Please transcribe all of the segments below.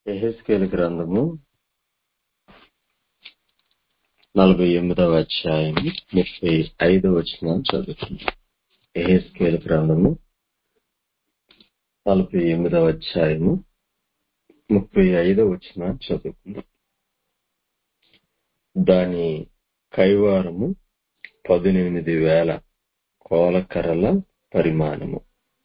ఎహెస్కేల్ గ్రంథము నలభై ఎనిమిదవ అధ్యాయం ముప్పై ఐదవ వచనం చదువుతుంది ఎహెస్కేల్ గ్రంథము నలభై ఎనిమిదవ అధ్యాయము ముప్పై ఐదవ వచనం చదువుకుందాం దాని కైవారము పదునెనిమిది వేల కోలకర్రల పరిమాణము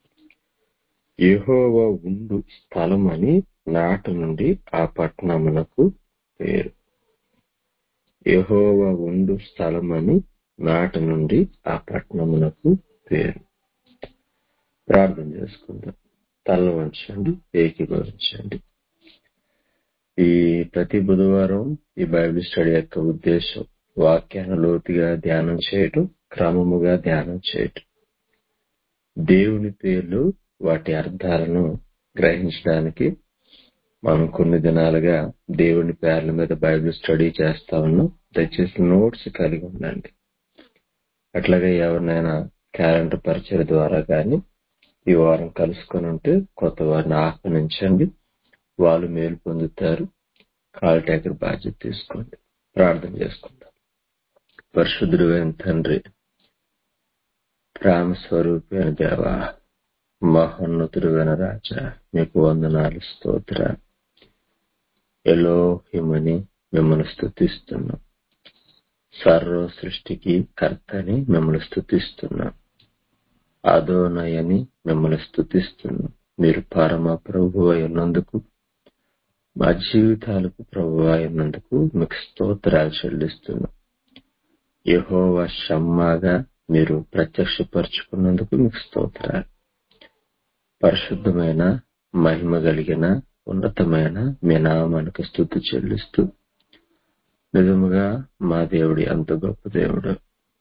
యెహోవా ఉండు స్థలమని నాటి నుండి ఆ పట్టణమునకు పేరు యెహోవా ఉండు స్థలమని నాటి నుండి ఆ పట్టణమునకు పేరు ప్రార్థన చేసుకుందాం తల వంచండి ఏకీభవించండి ఈ ప్రతి బుధవారం ఈ బైబిల్ స్టడీ యొక్క ఉద్దేశం వాక్యాన్ని లోతుగా ధ్యానం చేయటం క్రమముగా ధ్యానం చేయటం దేవుని పేర్లు వాటి అర్థాలను గ్రహించడానికి మనం కొన్ని దినాలుగా దేవుని పేర్ల మీద బైబిల్ స్టడీ చేస్తా ఉన్నాం దయచేసి నోట్స్ కలిగి ఉండండి అట్లాగే ఎవరినైనా క్యాలెండర్ పరిచయ ద్వారా కానీ ఈ వారం కలుసుకొని ఉంటే కొత్త వారిని ఆహ్వానించండి వాళ్ళు మేలు పొందుతారు కాల్ టేకర్ బాధ్యత తీసుకోండి ప్రార్థన చేసుకుందాం పరిశుద్ధుడు తండ్రి ప్రేమ స్వరూపైన దేవా మహోన్నతుడు రాజా మీకు వందనాలు స్తోత్ర ఎలోహిమని మిమ్మల్ని స్థుతిస్తున్నాం సర్వ సృష్టికి కర్తని మిమ్మల్ని స్థుతిస్తున్నాం అదోనయని మిమ్మల్ని స్థుతిస్తున్నాం మీరు పరమ ప్రభు అయినందుకు మా జీవితాలకు ప్రభు అయినందుకు మీకు స్తోత్రాలు చెల్లిస్తున్నాం యహోవ షమ్మాగా మీరు ప్రత్యక్షపరుచుకున్నందుకు మీకు స్తోత్రాలు పరిశుద్ధమైన మహిమ కలిగిన ఉన్నతమైన మీ నామానికి స్థుతి చెల్లిస్తూ నిజముగా మా దేవుడి అంత గొప్ప దేవుడు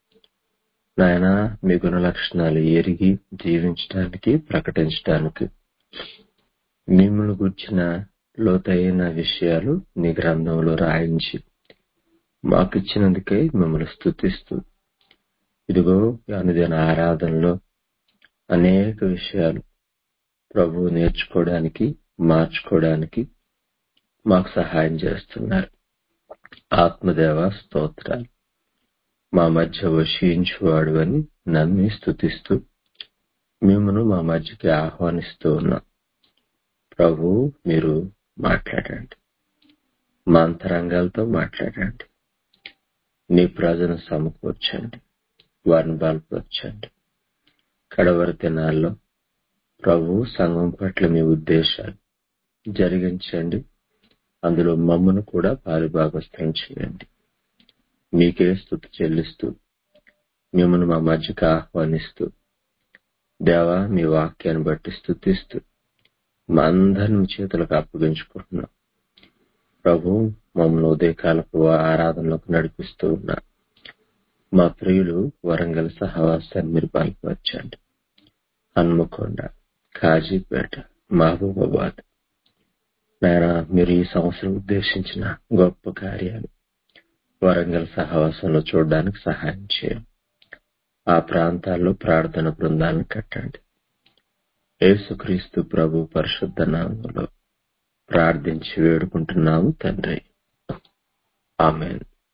నాయన మీ గుణ లక్షణాలు ఎరిగి జీవించడానికి ప్రకటించడానికి మిమ్మల్ని గుర్చిన లోతైన విషయాలు నీ గ్రంథంలో రాయించి మాకిచ్చినందుకై మిమ్మల్ని స్థుతిస్తూ ఇదిగో అనుదిన ఆరాధనలో అనేక విషయాలు ప్రభు నేర్చుకోవడానికి మార్చుకోవడానికి మాకు సహాయం చేస్తున్నారు ఆత్మదేవ స్తోత్రాలు మా మధ్య వశీంచువాడు అని నమ్మి స్థుతిస్తూ మిమ్మను మా మధ్యకి ఆహ్వానిస్తూ ఉన్నాం ప్రభు మీరు మాట్లాడండి మా అంతరంగాలతో మాట్లాడండి నీ ప్రజను సమకూర్చండి వారిని బలపరచండి కడవరి దినాల్లో ప్రభు సంఘం పట్ల మీ ఉద్దేశాలు జరిగించండి అందులో మమ్మను కూడా పారిభాగస్థం చేయండి మీకే స్థుతి చెల్లిస్తూ మిమ్మల్ని మా మధ్యకు ఆహ్వానిస్తూ దేవా మీ వాక్యాన్ని బట్టి స్థుతిస్తూ మా అందరిని మీ చేతులకు అప్పగించుకుంటున్నాం ప్రభు మమ్మల్ని ఉదయకాలపు ఆరాధనలోకి నడిపిస్తూ ఉన్నా మా ప్రియులు వరంగల్ సహవాసాన్ని మీరు బలపరచండి హన్మకొండ కాజీపేట మహబూబాబాద్ నాయన మీరు ఈ సంవత్సరం ఉద్దేశించిన గొప్ప కార్యాలు వరంగల్ సహవాసంలో చూడడానికి సహాయం చేయం ఆ ప్రాంతాల్లో ప్రార్థన బృందాలను కట్టండి యేసుక్రీస్తు ప్రభు పరిశుద్ధ నామంలో ప్రార్థించి వేడుకుంటున్నాము తండ్రి ఆమె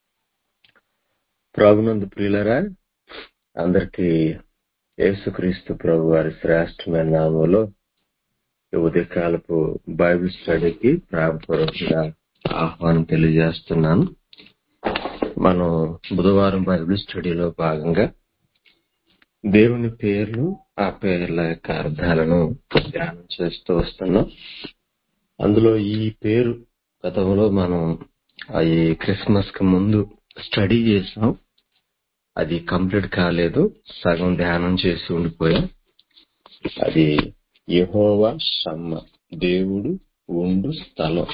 ప్రభునందు ప్రియులరా అందరికీ యేసుక్రీస్తు ప్రభు వారి శ్రేష్టమైన నామంలో ఉదయకాలపు బైబిల్ స్టడీకి ప్రారంభపూర్వకంగా ఆహ్వానం తెలియజేస్తున్నాను మనం బుధవారం బైబిల్ స్టడీలో భాగంగా దేవుని పేర్లు ఆ పేర్ల యొక్క అర్థాలను ధ్యానం చేస్తూ వస్తున్నాం అందులో ఈ పేరు గతంలో మనం ఈ క్రిస్మస్ కి ముందు స్టడీ చేసాం అది కంప్లీట్ కాలేదు సగం ధ్యానం చేసి ఉండిపోయాం అది యహోవా షమ్మ దేవుడు ఉండు స్థలం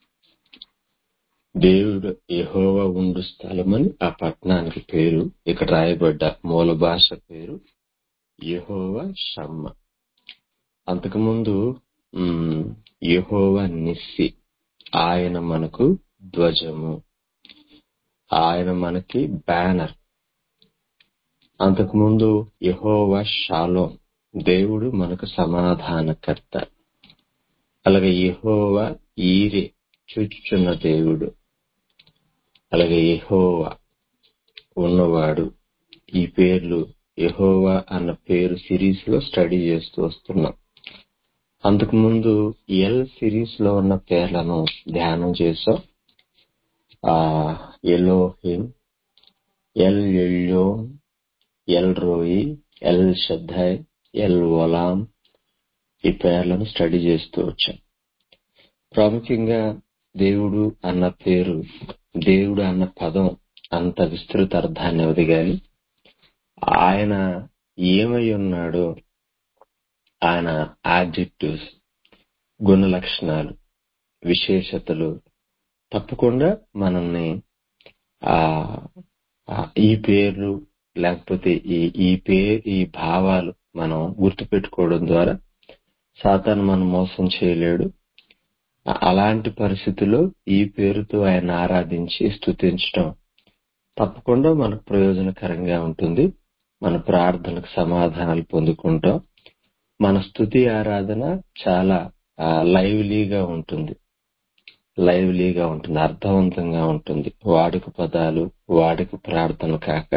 దేవుడు యహోవా ఉండు స్థలం అని ఆ పట్టణానికి పేరు ఇక్కడ రాయబడ్డ మూల భాష పేరు యహోవా షమ్మ అంతకుముందు యహోవా నిస్సి ఆయన మనకు ధ్వజము ఆయన మనకి బ్యానర్ అంతకుముందు యహోవా షాలోం దేవుడు మనకు సమాధానకర్త అలాగే యెహోవా ఈరే చూచుచున్న దేవుడు అలాగే యెహోవా ఉన్నవాడు ఈ పేర్లు యెహోవా అన్న పేరు సిరీస్ లో స్టడీ చేస్తూ వస్తున్నాం అంతకుముందు ఎల్ సిరీస్ లో ఉన్న పేర్లను ధ్యానం చేసాం ఆ Elohim El Elyon El Roi El Shaddai El Olam ఈ పేర్లను స్టడీ చేస్తూ వచ్చాం ప్రాముఖ్యంగా దేవుడు అన్న పేరు దేవుడు అన్న పదం అంత విస్తృత అర్థాన్ని అవది గాని ఆయన ఏమై ఉన్నాడో ఆయన ఆబ్జెక్టివ్స్ గుణ లక్షణాలు విశేషతలు తప్పకుండా మనల్ని ఆ ఆ, ఈ పేర్లు లేకపోతే ఈ ఈ పే ఈ భావాలు మనం గుర్తుపెట్టుకోవడం ద్వారా సాతాను మనం మోసం చేయలేడు అ- అలాంటి పరిస్థితుల్లో ఈ పేరుతో ఆయన ఆరాధించి స్తుతించడం తప్పకుండా మనకు ప్రయోజనకరంగా ఉంటుంది మన ప్రార్థనకు సమాధానాలు పొందుకుంటాం మన స్తుతి ఆరాధన చాలా ఆ, లైవ్లీగా ఉంటుంది లైవ్లీగా ఉంటుంది అర్థవంతంగా ఉంటుంది వాడుక పదాలు వాడుక ప్రార్థన కాక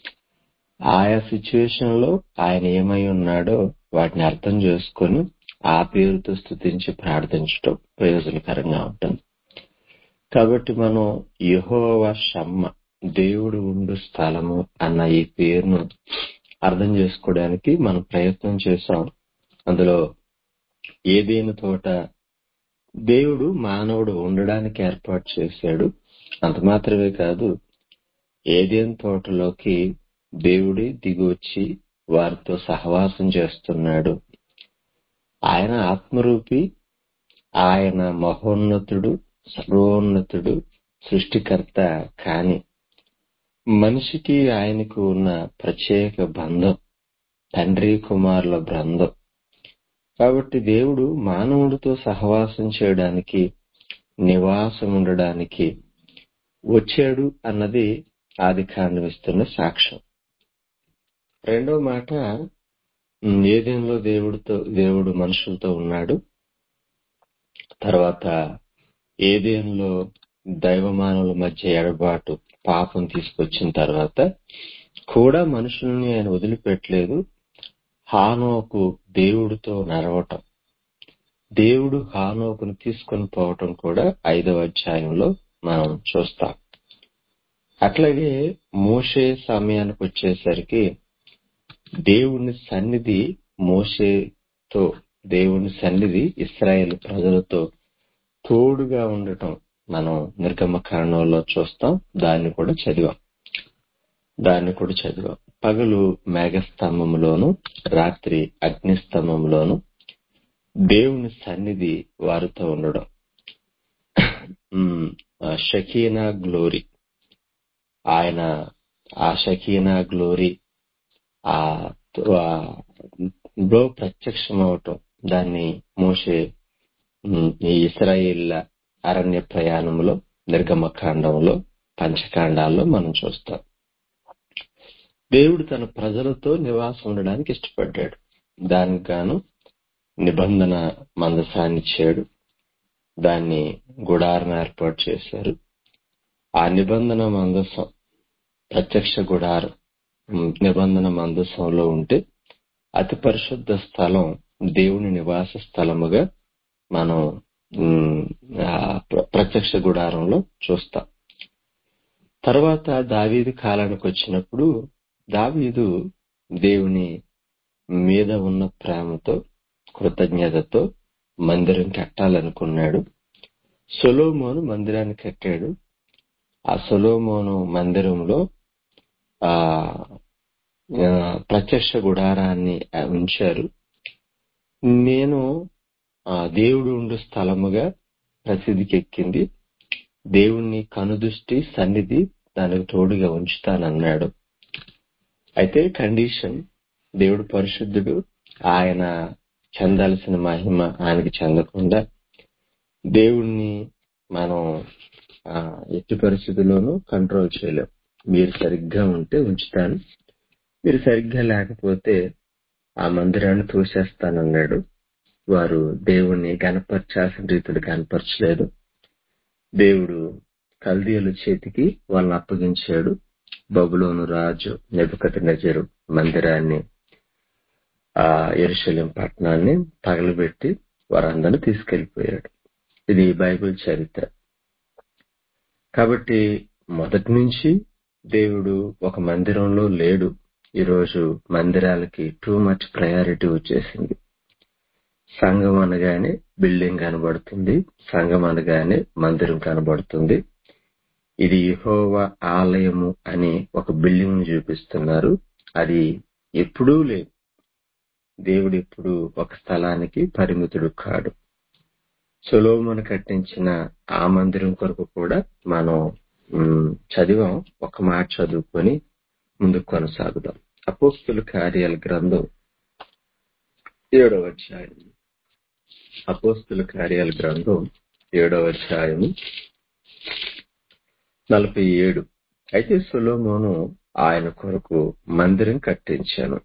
ఆయా సిచ్యువేషన్ లో ఆయన ఏమై ఉన్నాడో వాటిని అర్థం చేసుకొని ఆ పేరుతో స్తుతించి ప్రార్థించడం ప్రయోజనకరంగా ఉంటుంది కాబట్టి మనం యెహోవా షమ్మ దేవుడు ఉండు స్థలము అన్న ఈ పేరును అర్థం చేసుకోవడానికి మనం ప్రయత్నం చేశాం అందులో ఏదేను తోట దేవుడు మానవుడు ఉండడానికి ఏర్పాటు చేశాడు అంత మాత్రమే కాదు ఏదేను తోటలోకి దేవుడే దిగి వచ్చి వారితో సహవాసం చేస్తున్నాడు ఆయన ఆత్మరూపి ఆయన మహోన్నతుడు సర్వోన్నతుడు సృష్టికర్త కాని మనిషికి ఆయనకు ఉన్న ప్రత్యేక బంధం తండ్రి కుమారుల బృందం కాబట్టి దేవుడు మానవుడితో సహవాసం చేయడానికి నివాసం ఉండడానికి వచ్చాడు అన్నది ఆది కాండం ఇస్తున్న సాక్ష్యం రెండో మాట ఉమ్, ఏదెన్లో దేవుడితో దేవుడు మనుషులతో ఉన్నాడు తర్వాత ఏదేన్లో దైవమానవుల మధ్య ఎడబాటు పాపం తీసుకొచ్చిన తర్వాత కూడా మనుషుల్ని ఆయన వదిలిపెట్టలేదు హానోకు దేవుడితో నడవటం దేవుడు హానోకును తీసుకొని పోవటం కూడా ఐదవ అధ్యాయంలో మనం చూస్తాం అట్లాగే మోషే సమయానికి వచ్చేసరికి దేవుని సన్నిధి మోషేతో దేవుని సన్నిధి ఇస్రాయేల్ ప్రజలతో తోడుగా ఉండటం మనం నిర్గమ కారణంలో చూస్తాం దాన్ని కూడా చదివాం దాన్ని కూడా చదివాం పగలు మేఘస్తంభంలోను రాత్రి అగ్నిస్తంభంలోను దేవుని సన్నిధి వారితో ఉండడం ఉమ్, ఆ షకీనా గ్లోరీ ఆయన ఆ షకీనా గ్లోరీ ఆ ఆ లో ప్రత్యక్షమవటం దాన్ని మోషే ఉమ్, ఈ ఇస్రాయేల్ అరణ్య ప్రయాణంలో నిర్గమ కాండంలో పంచకాండాల్లో మనం చూస్తాం దేవుడు తన ప్రజలతో నివాసం ఉండడానికి ఇష్టపడ్డాడు దానికి గాను నిబంధన మందసాన్ని ఇచ్చాడు దాన్ని గుడారం ఏర్పాటు చేశారు ఆ నిబంధన మందసం ప్రత్యక్ష గుడారం ఉమ్, నిబంధన మందసంలో ఉంటే అతి పరిశుద్ధ స్థలం దేవుని నివాస స్థలముగా మనం ఉమ్, ఆ ప్ర- ప్రత్యక్ష గుడారంలో చూస్తాం తర్వాత దావీదు కాలానికి వచ్చినప్పుడు దావీదు దేవుని మీద ఉన్న ప్రేమతో కృతజ్ఞతతో మందిరం కట్టాలనుకున్నాడు సొలోమోను మందిరాన్ని కట్టాడు ఆ సొలోమోను మందిరంలో ఆ ఆ, ప్రత్యక్ష గుడారాన్ని ఆ, ఉంచారు నేను ఆ దేవుడు ఉండు స్థలముగా ప్రసిద్ధికి ఎక్కింది దేవుణ్ణి కనుదృష్టి సన్నిధి దానికి తోడుగా ఉంచుతానన్నాడు అయితే కండిషన్ దేవుడు పరిశుద్ధుడు ఆయన చెందాల్సిన మహిమ ఆయనకి చెందకుండా దేవుణ్ణి మనం ఆ, ఎట్టి పరిస్థితుల్లోనూ కంట్రోల్ చేయలేం మీరు సరిగ్గా ఉంటే ఉంచుతాను మీరు సరిగ్గా లేకపోతే ఆ మందిరాన్ని తోసేస్తానన్నాడు వారు దేవుణ్ణి గనపరచాల్సిన రీతిలో గనపరచలేదు దేవుడు కల్దీయుల చేతికి వాళ్ళని అప్పగించాడు బబులోను రాజు నెబుకటి నజరు మందిరాన్ని ఆ ఎరుశలేం పట్టణాన్ని తగలబెట్టి వారందరిని తీసుకెళ్లిపోయాడు ఇది బైబిల్ చరిత్ర కాబట్టి మొదటి నుంచి దేవుడు ఒక మందిరంలో లేడు ఈరోజు మందిరాలకి టూ మచ్ ప్రయారిటీ వచ్చేసింది సంఘం అనగానే బిల్డింగ్ కనబడుతుంది సంఘం అనగానే మందిరం కనబడుతుంది ఇది యెహోవా ఆలయము అని ఒక బిల్డింగ్ చూపిస్తున్నారు అది ఎప్పుడూ లేదు దేవుడు ఎప్పుడు ఒక స్థలానికి పరిమితుడు కాడు సొలోమోను కట్టించిన ఆ మందిరం కొరకు కూడా మనం మ్, చదివాం ఒక మాట చదువుకొని ముందుకు కొనసాగుదాం అపోస్తుల కార్యాల గ్రంథం ఏడవ అధ్యాయం అపోస్తుల కార్యాల గ్రంథం ఏడవ అధ్యాయము నలభై ఏడు అయితే సొలోమోను ఆయన కొరకు మందిరం కట్టించాను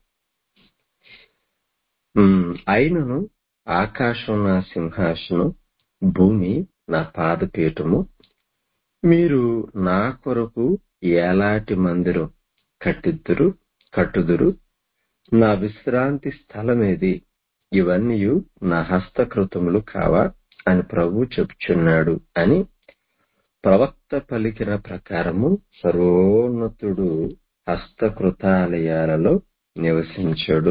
ఉమ్, అయినను ఆకాశం నా సింహాసనం భూమి నా పాదపీఠము మీరు నా కొరకు ఎలాంటి మందిరం కట్టిద్దురు కట్టుదురు నా విశ్రాంతి స్థలమేది ఇవన్నీ నా హస్తకృతములు కావా అని ప్రభు చెప్పుచున్నాడు అని ప్రవక్త పలికిన ప్రకారము సర్వోన్నతుడు హస్తకృతాలయాలలో నివసించడు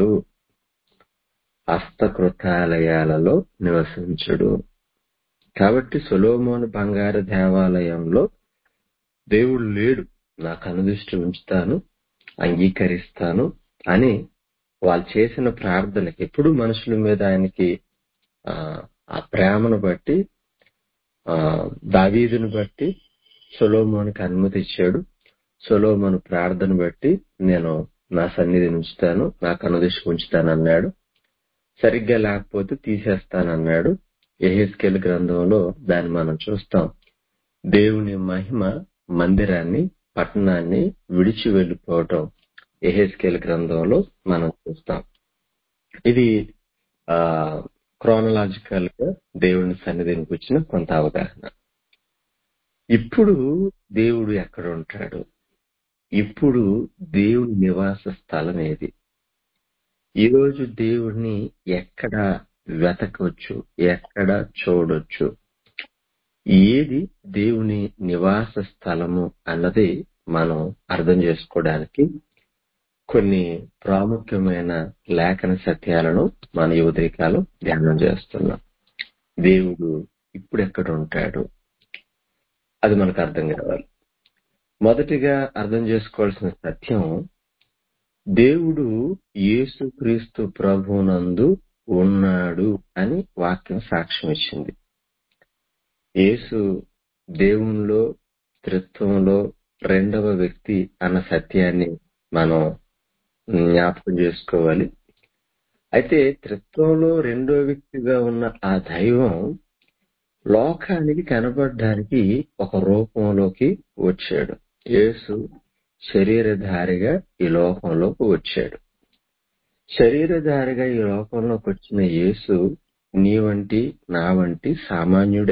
హస్తకృతాలయాలలో నివసించడు కాబట్టి సొలోమోను బంగారు దేవాలయంలో దేవుడు లేడు నా కనుదృష్టి ఉంచుతాను అంగీకరిస్తాను అని వాళ్ళు చేసిన ప్రార్థనకి ఎప్పుడు మనుషుల మీద ఆయనకి ఆ, ఆ ప్రేమను బట్టి ఆ దావీదును బట్టి సొలోమోనికి అనుమతి ఇచ్చాడు సొలోమోను ప్రార్థన బట్టి నేను నా సన్నిధిని ఉంచుతాను నా కనుదృష్టి ఉంచుతాను అన్నాడు సరిగ్గా లేకపోతే తీసేస్తానన్నాడు ఎహెస్కెల్ గ్రంథంలో దాన్ని మనం చూస్తాం దేవుని మహిమ మందిరాన్ని పట్టణాన్ని విడిచి వెళ్ళిపోవటం ఎహెస్కెల్ గ్రంథంలో మనం చూస్తాం ఇది ఆ క్రోనలాజికల్ గా దేవుని సన్నిధికి వచ్చిన కొంత అవగాహన ఇప్పుడు దేవుడు ఎక్కడ ఉంటాడు ఇప్పుడు దేవుని నివాస స్థలం ఏది ఈ రోజు దేవుడిని ఎక్కడ వెతకవచ్చు ఎక్కడ చూడొచ్చు ఏది దేవుని నివాస స్థలము అన్నది మనం అర్థం చేసుకోవడానికి కొన్ని ప్రాముఖ్యమైన లేఖన సత్యాలను మన ఈ ఉదయకాలం ధ్యానం చేస్తున్నాం దేవుడు ఇప్పుడు ఎక్కడ ఉంటాడు అది మనకు అర్థం కావాలి మొదటిగా అర్థం చేసుకోవాల్సిన సత్యం దేవుడు యేసుక్రీస్తు ప్రభునందు ఉన్నాడు అని వాక్యం సాక్ష్యం ఇచ్చింది యేసు దేవునిలో త్రిత్వంలో రెండవ వ్యక్తి అన్న సత్యాన్ని మనం జ్ఞాపకం చేసుకోవాలి అయితే త్రిత్వంలో రెండో వ్యక్తిగా ఉన్న ఆ దైవం లోకానికి కనబడడానికి ఒక రూపంలోకి వచ్చాడు యేసు శరీరధారిగా ఈ లోకంలోకి వచ్చాడు శరీరధారిగా ఈ లోకంలోకి వచ్చిన యేసు నీ వంటి నా వంటి సామాన్యుడే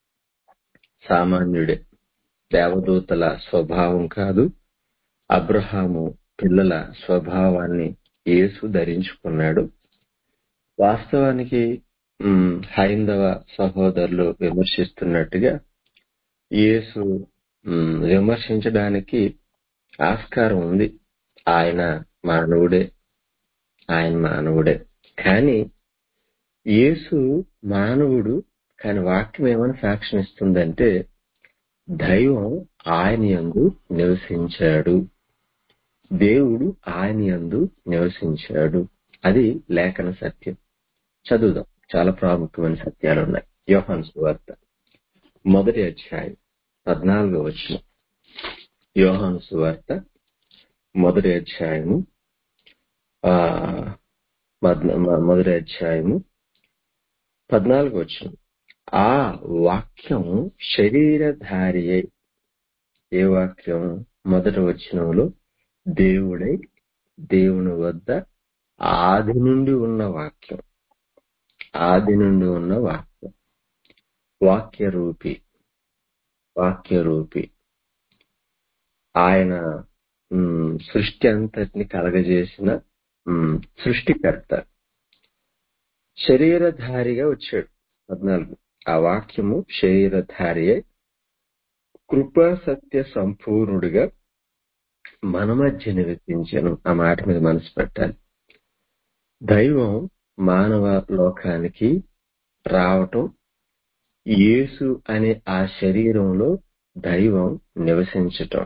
సామాన్యుడే దేవదూతల స్వభావం కాదు అబ్రహాము పిల్లల స్వభావాన్ని యేసు ధరించుకున్నాడు వాస్తవానికి ఉమ్, హైందవ సహోదరులు విమర్శిస్తున్నట్టుగా యేసు ఉమ్, విమర్శించడానికి ఆస్కారం ఉంది ఆయన మానవుడే ఆయన మానవుడే కానీ యేసు మానవుడు కానీ వాక్యం ఏమని సాక్ష్యం ఇస్తుందంటే దైవం ఆయన యందు నివసించాడు దేవుడు ఆయన యందు నివసించాడు అది లేఖన సత్యం చదువుదాం చాలా ప్రాముఖ్యమైన సత్యాలు ఉన్నాయి యోహాన్ సువార్త మొదటి అధ్యాయం పద్నాలుగో వచ్చిన యోహాను సువార్త మొదటి అధ్యాయము ఆ పద్న- మ- మొదటి అధ్యాయము పద్నాలుగు వచ్చిన ఆ వాక్యం శరీరధారి అయి ఏ వాక్యం మొదటి వచనంలో దేవుడై దేవుని వద్ద ఆది నుండి ఉన్న వాక్యం ఆది నుండి ఉన్న వాక్యం వాక్య రూపి వాక్య రూపి ఆయన ఉమ్, సృష్టి అంతటిని కలగజేసిన ఉమ్, సృష్టికర్త శరీరధారిగా వచ్చాడు పద్నాలుగు ఆ వాక్యము శరీరధారి అయి కృపా సత్య సంపూర్ణుడిగా మన మధ్య నివసించను ఆ మాట మీద మనసు పెట్టాలి దైవం మానవ లోకానికి రావటం యేసు అనే ఆ శరీరంలో దైవం నివసించటం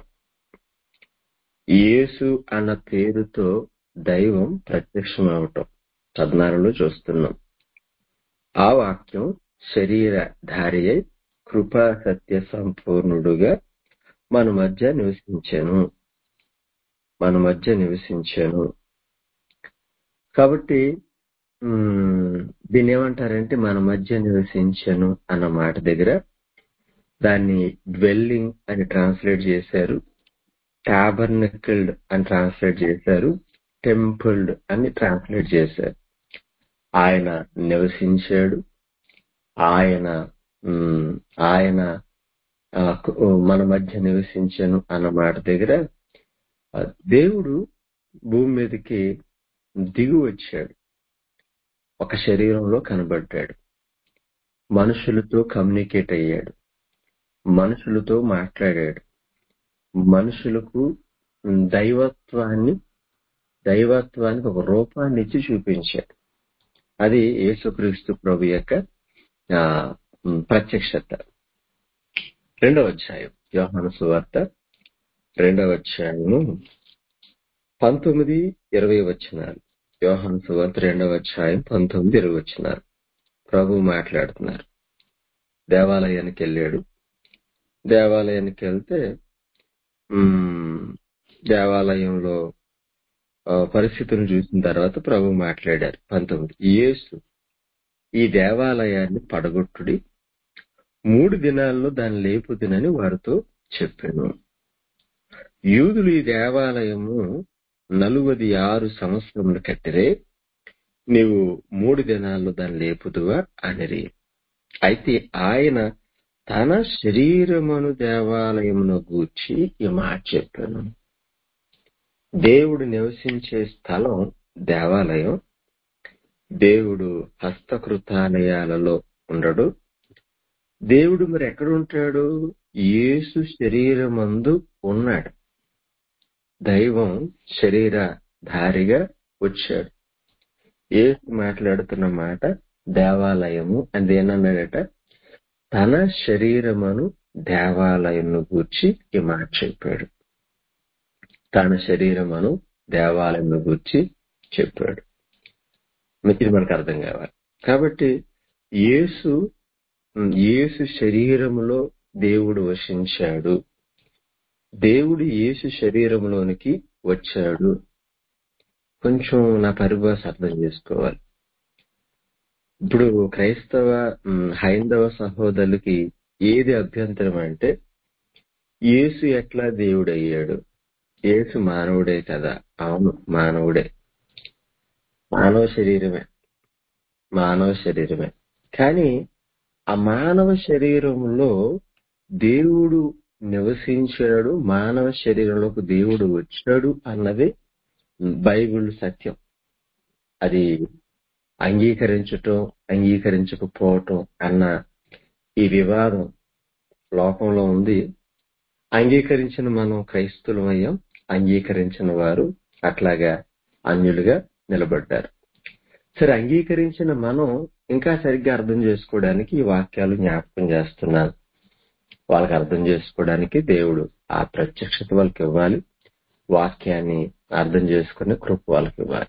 యేసు అన్న పేరుతో దైవం ప్రత్యక్షమవటం పద్నాలుగులో చూస్తున్నాం ఆ వాక్యం శరీరధారి అయి కృపా సత్య సంపూర్ణుడుగా మన మధ్య నివసించాను మన మధ్య నివసించాను కాబట్టి ఉమ్, దీన్ని ఏమంటారంటే మన మధ్య నివసించను అన్న మాట దగ్గర దాన్ని డ్వెల్లింగ్ అని ట్రాన్స్లేట్ చేశారు టాబర్నకిల్డ్ అని ట్రాన్స్లేట్ చేశారు టెంపుల్డ్ అని ట్రాన్స్లేట్ చేశారు ఆయన నివసించాడు ఆయన ఉమ్, ఆయన ఆ, కు- మన మధ్య నివసించను అన్న మాట దగ్గర ఆ, దేవుడు భూమి మీదకి దిగి వచ్చాడు ఒక శరీరంలో కనబడ్డాడు మనుషులతో కమ్యూనికేట్ అయ్యాడు మనుషులతో మాట్లాడాడు మనుషులకు ఉమ్, దైవత్వాన్ని దైవత్వానికి ఒక రూపాన్ని ఇచ్చి చూపించాడు అది యేసుక్రీస్తు ప్రభు యొక్క ఆ, ఉమ్, ప్రత్యక్షత రెండవ అధ్యాయం యోహాను సువార్త రెండవ అధ్యాయము పంతొమ్మిది ఇరవై వచనాలు యోహాను సువార్త రెండవ అధ్యాయం పంతొమ్మిది ఇరవై వచనాలు ప్రభు మాట్లాడుతున్నారు దేవాలయానికి వెళ్ళాడు దేవాలయానికి వెళ్తే ఉమ్, దేవాలయంలో ఆ, పరిస్థితులను చూసిన తర్వాత ప్రభు మాట్లాడారు పంతొమ్మిది యేసు ఈ దేవాలయాన్ని పడగొట్టుడి మూడు దినాల్లో దాన్ని లేపుదినని వారితో చెప్పాను యూదులు ఈ దేవాలయము నలువది ఆరు సంవత్సరములు కట్టిరే నీవు మూడు దినాల్లో దాన్ని లేపుదువా అనిరి అయితే ఆయన తన శరీరమును దేవాలయమును గూర్చి ఈ మాట చెప్పాను దేవుడు నివసించే స్థలం దేవాలయం దేవుడు హస్తకృతాలయాలలో ఉండడు దేవుడు మరి ఎక్కడ ఉంటాడు యేసు శరీరమందు ఉన్నాడు దైవం శరీరధారిగా వచ్చాడు యేసు మాట్లాడుతున్న మాట దేవాలయము అని ఏనన్నాడట తన శరీరమును దేవాలయమును గూర్చి ఈ మాట చెప్పాడు తన శరీరమును దేవాలయమును గూర్చి చెప్పాడు ఇది మనకు అర్థం కావాలి కాబట్టి యేసు యేసు శరీరములో దేవుడు వసించాడు దేవుడు యేసు శరీరంలోనికి వచ్చాడు కొంచెం నా పరిభాష అర్థం చేసుకోవాలి ఇప్పుడు క్రైస్తవ ఉమ్, హైందవ సహోదరులకి ఏది అభ్యంతరం అంటే యేసు ఎట్లా దేవుడు అయ్యాడు యేసు మానవుడే కదా అవును మానవుడే మానవ శరీరమే మానవ శరీరమే కానీ ఆ మానవ శరీరంలో దేవుడు నివసించాడు మానవ శరీరంలోకి దేవుడు వచ్చాడు అన్నది బైబిల్ సత్యం అది అంగీకరించటం అంగీకరించకపోవటం అన్న ఈ వివాదం లోకంలో ఉంది అంగీకరించిన మనం క్రైస్తులం అయ్యాం అంగీకరించిన వారు అట్లాగా అన్యులుగా నిలబడ్డారు సరే అంగీకరించిన మనం ఇంకా సరిగ్గా అర్థం చేసుకోవడానికి ఈ వాక్యాలు జ్ఞాపకం చేస్తున్నాను వాళ్ళకి అర్థం చేసుకోవడానికి దేవుడు ఆ ప్రత్యక్షత వాళ్ళకి ఇవ్వాలి వాక్యాన్ని అర్థం చేసుకునే కృప వాళ్ళకి ఇవ్వాలి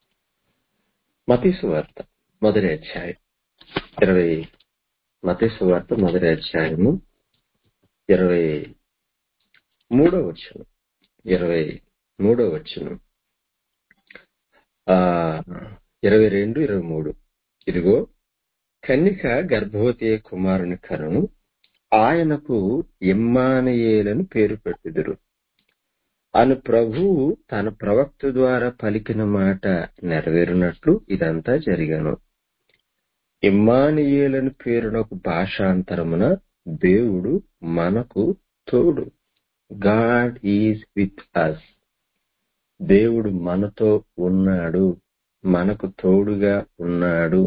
మతీసు వార్త మొదటి అధ్యాయం ఇరవై మతీసు వార్త మొదటి అధ్యాయము ఇరవై మూడో వచ్చును ఇరవై మూడో వచ్చును ఆ ఇరవై రెండు ఇరవై మూడు ఇదిగో కన్నిక గర్భవతి అయ్యే కుమారుని కరును ఆయనకు ఇమ్మానయేలను పేరు పెట్టుదురు అను ప్రభువు తన ప్రవక్త ద్వారా పలికిన మాట నెరవేరునట్లు ఇదంతా జరిగాను ఇమ్మానియేలని పేరునకు భాషాంతరమున దేవుడు మనకు తోడు గాడ్ ఈజ్ విత్ అస్ దేవుడు మనతో ఉన్నాడు మనకు తోడుగా ఉన్నాడు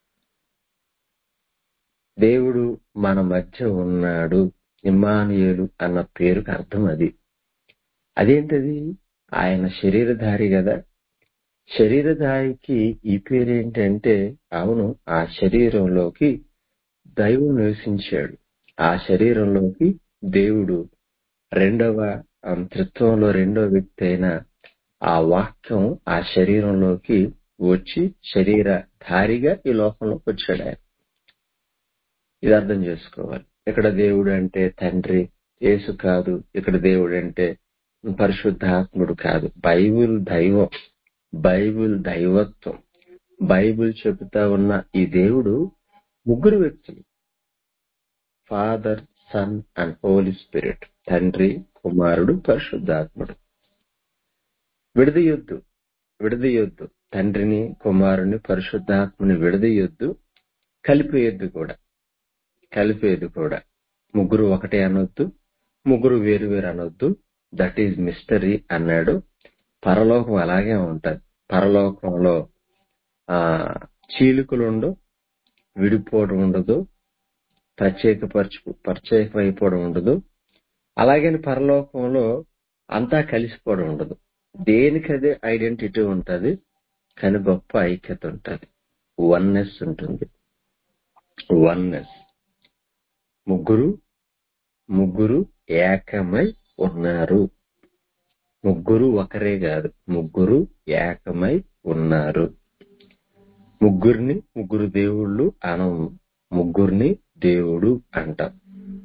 దేవుడు మన మధ్య ఉన్నాడు ఇమ్మానియేలు అన్న పేరుకి అర్థం అది అదేంటది ఆయన శరీరధారి కదా శరీరధారికి ఈ పేరు ఏంటంటే అవును ఆ శరీరంలోకి దైవం నివసించాడు ఆ శరీరంలోకి దేవుడు రెండవ ఆ, త్రిత్వంలో రెండవ వ్యక్తి అయిన ఆ వాక్యం ఆ శరీరంలోకి వచ్చి శరీరధారిగా ఈ లోకంలోకి వచ్చాడు ఆయన ఇది అర్థం చేసుకోవాలి ఇక్కడ దేవుడు అంటే తండ్రి యేసు కాదు ఇక్కడ దేవుడు అంటే పరిశుద్ధాత్ముడు కాదు బైబిల్ దైవం బైబిల్ దైవత్వం బైబిల్ చెబుతా ఉన్న ఈ దేవుడు ముగ్గురు వ్యక్తులు Father Son and Holy Spirit తండ్రి కుమారుడు పరిశుద్ధాత్ముడు విడదీయొద్దు విడదీయొద్దు తండ్రిని కుమారుని పరిశుద్ధాత్మని విడదీయొద్దు కలిపేయొద్దు కూడా కలిపేది కూడా ముగ్గురు ఒకటే అనొద్దు ముగ్గురు వేరు వేరు అనొద్దు దట్ ఈజ్ మిస్టరీ అన్నాడు పరలోకం అలాగే ఉంటది పరలోకంలో ఆ చీలికలు ఉండవు విడిపోవడం ఉండదు ప్రత్యేకపరచు ప్రత్యేకమైపోవడం ఉండదు అలాగని పరలోకంలో అంతా కలిసిపోవడం ఉండదు దేనికదే ఐడెంటిటీ ఉంటది కానీ గొప్ప ఐక్యత ఉంటది వన్నెస్ ఉంటుంది వన్నెస్ ముగ్గురు ముగ్గురు ఏకమై ఉన్నారు ముగ్గురు ఒకరే కాదు ముగ్గురు ఏకమై ఉన్నారు ముగ్గురిని ముగ్గురు దేవుళ్ళు అనం ముగ్గురిని దేవుడు అంటాం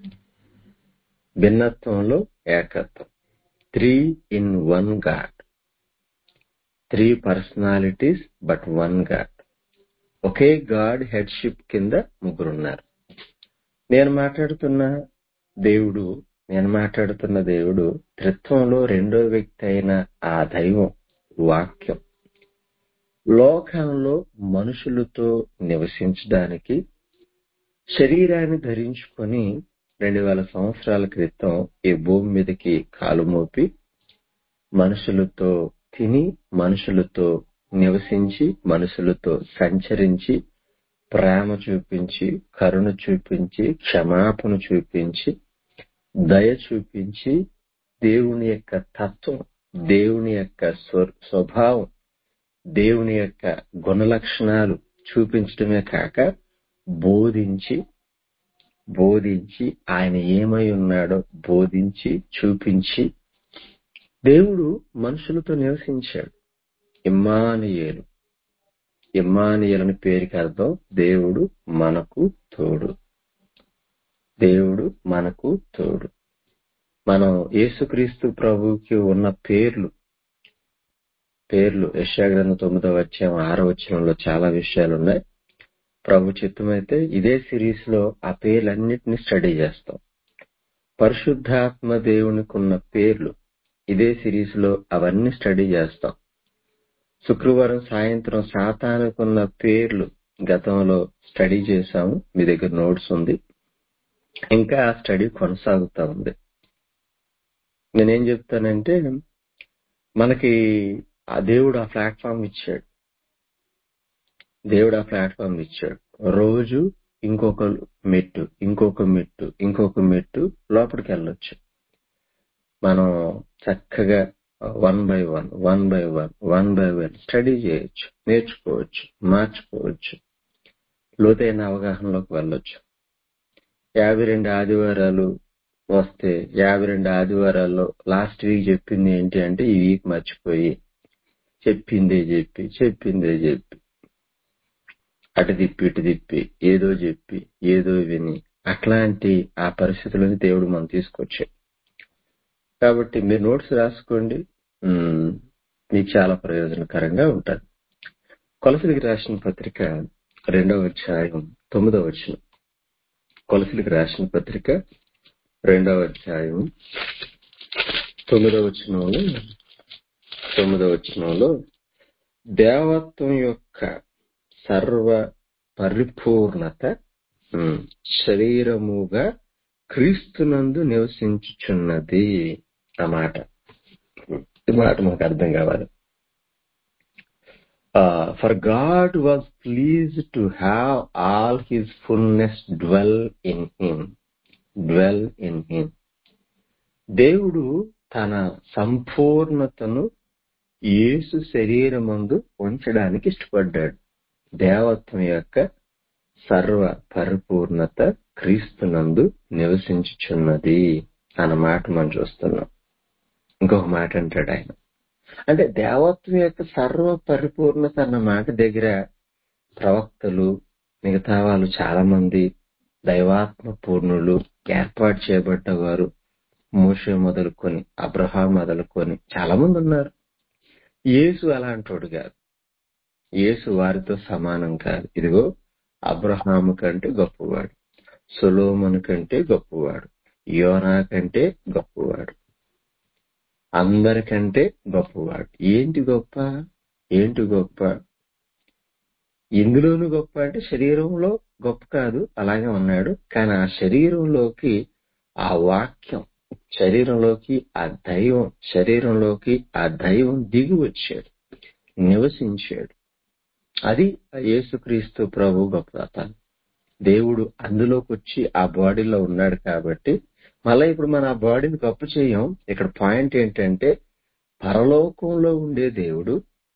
భిన్నత్వంలో ఏకత్వం three in one God three personalities but one God ఒకే గాడ్ హెడ్షిప్ కింద ముగ్గురున్నారు నేను మాట్లాడుతున్న దేవుడు నేను మాట్లాడుతున్న దేవుడు త్రిత్వంలో రెండో వ్యక్తి అయిన ఆ దైవం వాక్యం లోకంలో మనుషులతో నివసించడానికి శరీరాన్ని ధరించుకొని రెండు వేల సంవత్సరాల క్రితం ఈ భూమి మీదకి కాలు మోపి మనుషులతో తిని మనుషులతో నివసించి మనుషులతో సంచరించి ప్రేమ చూపించి కరుణ చూపించి క్షమాపణ చూపించి దయ చూపించి దేవుని యొక్క తత్వం దేవుని యొక్క స్వ- స్వభావం దేవుని యొక్క గుణ లక్షణాలు చూపించడమే కాక బోధించి బోధించి ఆయన ఏమై ఉన్నాడో బోధించి చూపించి దేవుడు మనుషులతో నివసించాడు ఇమ్మానియేలు ఇమ్మానియేలు అని పేరుకి అర్థం దేవుడు మనకు తోడు దేవుడు మనకు తోడు మనం యేసుక్రీస్తు ప్రభువుకి ఉన్న పేర్లు పేర్లు యశాగ్రంథ తొమ్మిదవ వచ్చాం ఆరో వచనంలో చాలా విషయాలు ఉన్నాయి ప్రభు చిత్తమైతే ఇదే సిరీస్ లో ఆ పేర్లన్నిటిని స్టడీ చేస్తాం పరిశుద్ధాత్మ దేవునికి ఉన్న పేర్లు ఇదే సిరీస్ లో అవన్నీ స్టడీ చేస్తాం శుక్రవారం సాయంత్రం సాతానికి ఉన్న పేర్లు గతంలో స్టడీ చేశాము మీ దగ్గర నోట్స్ ఉంది ఇంకా ఆ స్టడీ కొనసాగుతా ఉంది నేనేం చెప్తానంటే మనకి ఆ దేవుడు ఆ ప్లాట్ఫామ్ ఇచ్చాడు దేవుడు ఆ ప్లాట్ఫామ్ ఇచ్చాడు రోజు ఇంకొక మెట్టు ఇంకొక మెట్టు ఇంకొక మెట్టు లోపలికి వెళ్ళొచ్చు మనం చక్కగా one by one one by one one by one study చేయొచ్చు నేర్చుకోవచ్చు మార్చుకోవచ్చు లోతైన అవగాహనలోకి వెళ్ళొచ్చు యాభై రెండు ఆదివారాలు వస్తే యాభై రెండు ఆదివారాల్లో లాస్ట్ వీక్ చెప్పింది ఏంటి అంటే ఈ వీక్ మర్చిపోయి చెప్పిందే చెప్పి చెప్పిందే చెప్పి అటు తిప్పి ఇటు తిప్పి ఏదో చెప్పి ఏదో విని అట్లాంటి ఆ పరిస్థితులను దేవుడు మనం తీసుకొచ్చాడు కాబట్టి మీరు నోట్స్ రాసుకోండి ఉమ్, మీకు చాలా ప్రయోజనకరంగా ఉంటుంది కొలసలికి రాసిన పత్రిక రెండవ అధ్యాయం తొమ్మిదవ వచనం కొలసలికి రాసిన పత్రిక రెండవ అధ్యాయం తొమ్మిదవ వచనంలో తొమ్మిదవ వచనంలో దేవత్వం యొక్క సర్వ పరిపూర్ణత ఉమ్, శరీరముగా క్రీస్తునందు నివసించుచున్నది అన్నమాట ఈ మాట మనకు అర్థం కావాలి for God was pleased to have all his fullness dwell in him dwell in him దేవుడు తన సంపూర్ణతను యేసు శరీరమందు ఉంచడానికి ఇష్టపడ్డాడు దేవత్వం యొక్క సర్వ పరిపూర్ణత క్రీస్తునందు నివసించుచున్నది అన్న మాట మనం చూస్తున్నాం ఇంకొక మాట అంటాడు ఆయన అంటే దేవత్వం యొక్క సర్వ పరిపూర్ణత అన్న మాట దగ్గర ప్రవక్తలు మిగతా వాళ్ళు చాలా మంది దైవాత్మ పూర్ణులు ఏర్పాటు చేయబడ్డవారు మోషే మొదలుకొని అబ్రహాం మొదలుకొని చాలా మంది ఉన్నారు యేసు అలాంటోడు కాదు యేసు వారితో సమానం కాదు ఇదిగో అబ్రహాము కంటే గొప్పవాడు సొలోమన్ కంటే గొప్పవాడు యోనా కంటే గొప్పవాడు అందరికంటే గొప్పవాడు ఏంటి గొప్ప ఏంటి గొప్ప ఇందులోనూ గొప్ప అంటే శరీరంలో గొప్ప కాదు అలాగే ఉన్నాడు కానీ ఆ శరీరంలోకి ఆ వాక్యం శరీరంలోకి ఆ దైవం శరీరంలోకి ఆ దైవం దిగి వచ్చాడు నివసించాడు అది యేసుక్రీస్తు ప్రభు గొప్పతనం దేవుడు అందులోకి వచ్చి ఆ బాడీలో ఉన్నాడు కాబట్టి మళ్ళీ ఇప్పుడు మన ఆ బాడీని గొప్ప చేయం ఇక్కడ పాయింట్ ఏంటంటే పరలోకంలో ఉండే దేవుడు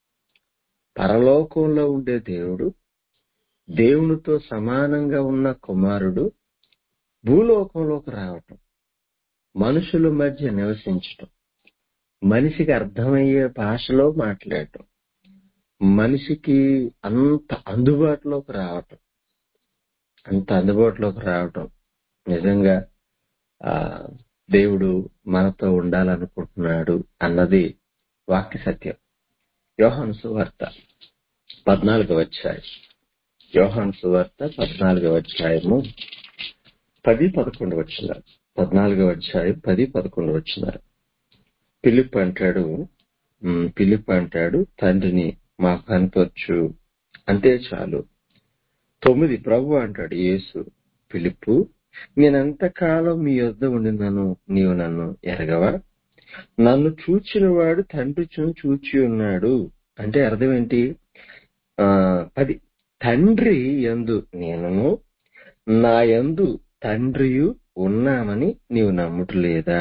పరలోకంలో ఉండే దేవుడు దేవునితో సమానంగా ఉన్న కుమారుడు భూలోకంలోకి రావటం మనుషుల మధ్య నివసించటం మనిషికి అర్థమయ్యే భాషలో మాట్లాడటం మనిషికి అంత అందుబాటులోకి రావటం అంత అందుబాటులోకి రావటం నిజంగా ఆ దేవుడు మనతో ఉండాలనుకుంటున్నాడు అన్నది వాక్య సత్యం యోహాను సువార్త పద్నాలుగవ అధ్యాయం యోహాను సువార్త పద్నాలుగవ అధ్యాయము పది పదకొండు వచ్చినారు పద్నాలుగవ అధ్యాయం పది పదకొండు వచ్చినారు పిలిప్ అంటాడు ఉమ్, పిలిప్ అంటాడు తండ్రిని మాకు కనపరచు అంతే చాలు తొమ్మిది ప్రభు అంటాడు యేసు పిలుపు నేనెంతకాలం మీ యొద్ద ఉండినను నీవు నన్ను ఎరగవా నన్ను చూచిన వాడు తండ్రి చును చూచి ఉన్నాడు అంటే అర్థం ఏంటి ఆ పది తండ్రి యందు నేనును నా యందు తండ్రియు ఉన్నామని నీవు నమ్ముటలేదా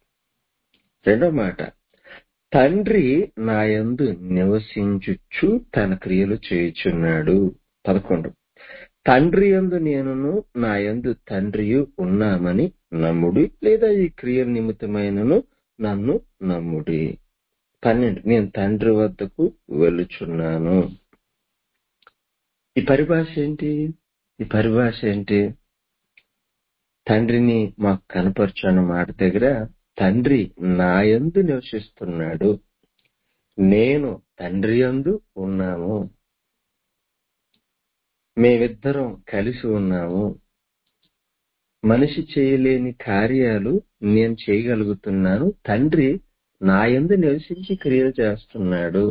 రెండో మాట తండ్రి నా యందు నివసించుచు తన క్రియలు చేయుచున్నాడు పదకొండు తండ్రి యందు నేనును నా యందు తండ్రియు ఉన్నామని నమ్ముడి లేదా ఈ క్రియల నిమిత్తమైనను నన్ను నమ్ముడి పన్నెండు నేను తండ్రి వద్దకు వెళ్ళుచున్నాను ఈ పరిభాష ఏంటి ఈ పరిభాష ఏంటి తండ్రిని మాకు కనపరచు అన్న మాట దగ్గర తండ్రి నా యందు నివసిస్తున్నాడు నేను తండ్రి యందు ఉన్నాము మేమిద్దరం కలిసి ఉన్నాము మనిషి చేయలేని కార్యాలు నేను చేయగలుగుతున్నాను తండ్రి నా యందు నివసించి క్రియలు చేస్తున్నాడు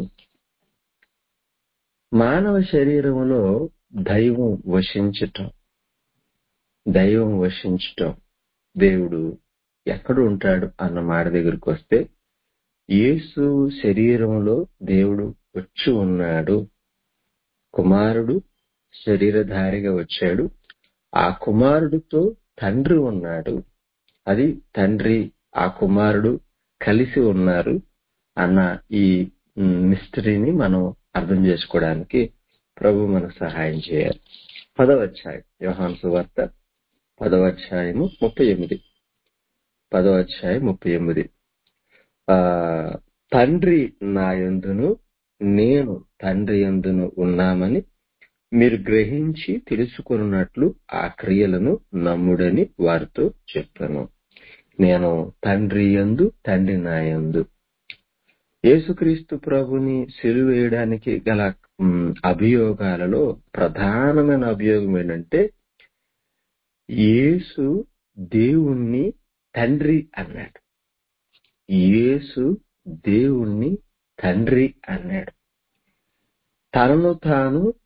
మానవ శరీరంలో దైవం వశించటం దైవం వశించటం దేవుడు ఎక్కడ ఉంటాడు అన్న మాట దగ్గరికి వస్తే యేసు శరీరంలో దేవుడు వచ్చి ఉన్నాడు కుమారుడు శరీరధారిగా వచ్చాడు ఆ కుమారుడితో తండ్రి ఉన్నాడు అది తండ్రి ఆ కుమారుడు కలిసి ఉన్నారు అన్న ఈ మిస్టరీని మనం అర్థం చేసుకోవడానికి ప్రభు మనకు సహాయం చేయాలి పదవ అధ్యాయం యోహాను సువార్త పదవ అధ్యాయము ముప్పై ఎనిమిది పదవ అధ్యాయం ముప్పై ఎనిమిది ఆ తండ్రి నా యందును నేను తండ్రి యందును ఉన్నామని మీరు గ్రహించి తెలుసుకున్నట్లు ఆ క్రియలను నమ్ముడని వారితో చెప్పాను నేను తండ్రి యందు తండ్రి నా యందు యేసుక్రీస్తు ప్రభుని సిలువేయడానికి గల ఉమ్, అభియోగాలలో ప్రధానమైన అభియోగం ఏంటంటే యేసు దేవుణ్ణి తండ్రి అన్నాడు యేసు దేవుణ్ణి తండ్రి అన్నాడు తనను తాను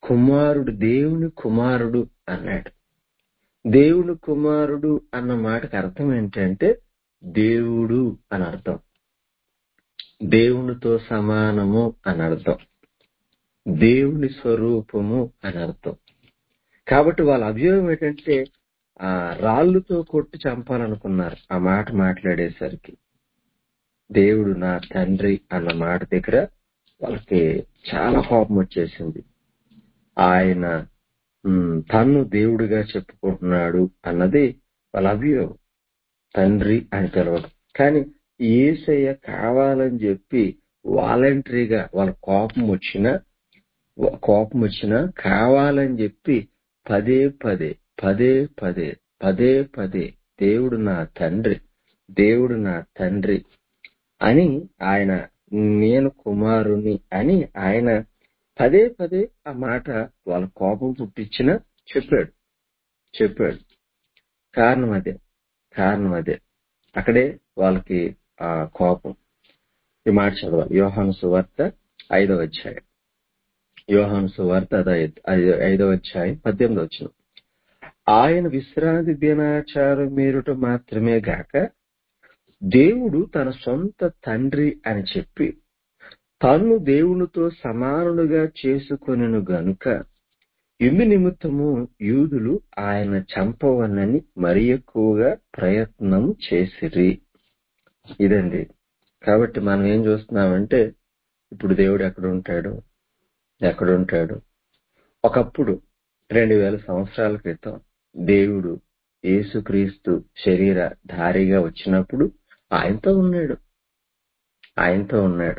కుమారుడు దేవుని కుమారుడు అన్నాడు దేవుని కుమారుడు అన్న మాటకు అర్థం ఏంటంటే దేవుడు అని అర్థం దేవునితో సమానము అని అర్థం దేవుని స్వరూపము అని అర్థం కాబట్టి వాళ్ళ అభియోగం ఏంటంటే ఆ రాళ్ళుతో కొట్టి చంపాలనుకున్నారు ఆ మాట మాట్లాడేసరికి దేవుడు నా తండ్రి అన్న మాట దగ్గర వాళ్ళకి చాలా కోపం వచ్చేసింది ఆయన ఉమ్, తన్ను దేవుడిగా చెప్పుకుంటున్నాడు అన్నది వాళ్ళ అభియోగం తండ్రి అని పిలవడం కానీ ఏసయ్య కావాలని చెప్పి వాలంటరీగా వాళ్ళ కోపం వచ్చినా కోపం వచ్చినా కావాలని చెప్పి పదే పదే పదే పదే పదే పదే దేవుడు నా తండ్రి దేవుడు నా తండ్రి అని ఆయన నేను కుమారుని అని ఆయన పదే పదే ఆ మాట వాళ్ళ కోపం పుట్టించిన చెప్పాడు చెప్పాడు కారణం అదే కారణం అదే అక్కడే వాళ్ళకి ఆ కోపం ఈ మాట చదవాలి యోహాను సువార్త ఐదవ అధ్యాయం యోహాను సువార్త అద- ఐద- ఐదవ అధ్యాయం పద్దెనిమిది వచ్చిన ఆయన విశ్రాంతి దినాచారం మీరుట మాత్రమే గాక దేవుడు తన సొంత తండ్రి అని చెప్పి తన్ను దేవునితో సమానుడుగా చేసుకొనెను గనుక ఇందు నిమిత్తము యూదులు ఆయన చంపవనని మరి ఎక్కువగా ప్రయత్నం చేసిరి ఇదండి కాబట్టి మనం ఏం చూస్తున్నామంటే ఇప్పుడు దేవుడు ఎక్కడ ఉంటాడు ఎక్కడ ఉంటాడు ఒకప్పుడు రెండు వేల సంవత్సరాల క్రితం దేవుడు యేసుక్రీస్తు శరీర ధారిగా వచ్చినప్పుడు ఆయనతో ఉన్నాడు ఆయనతో ఉన్నాడు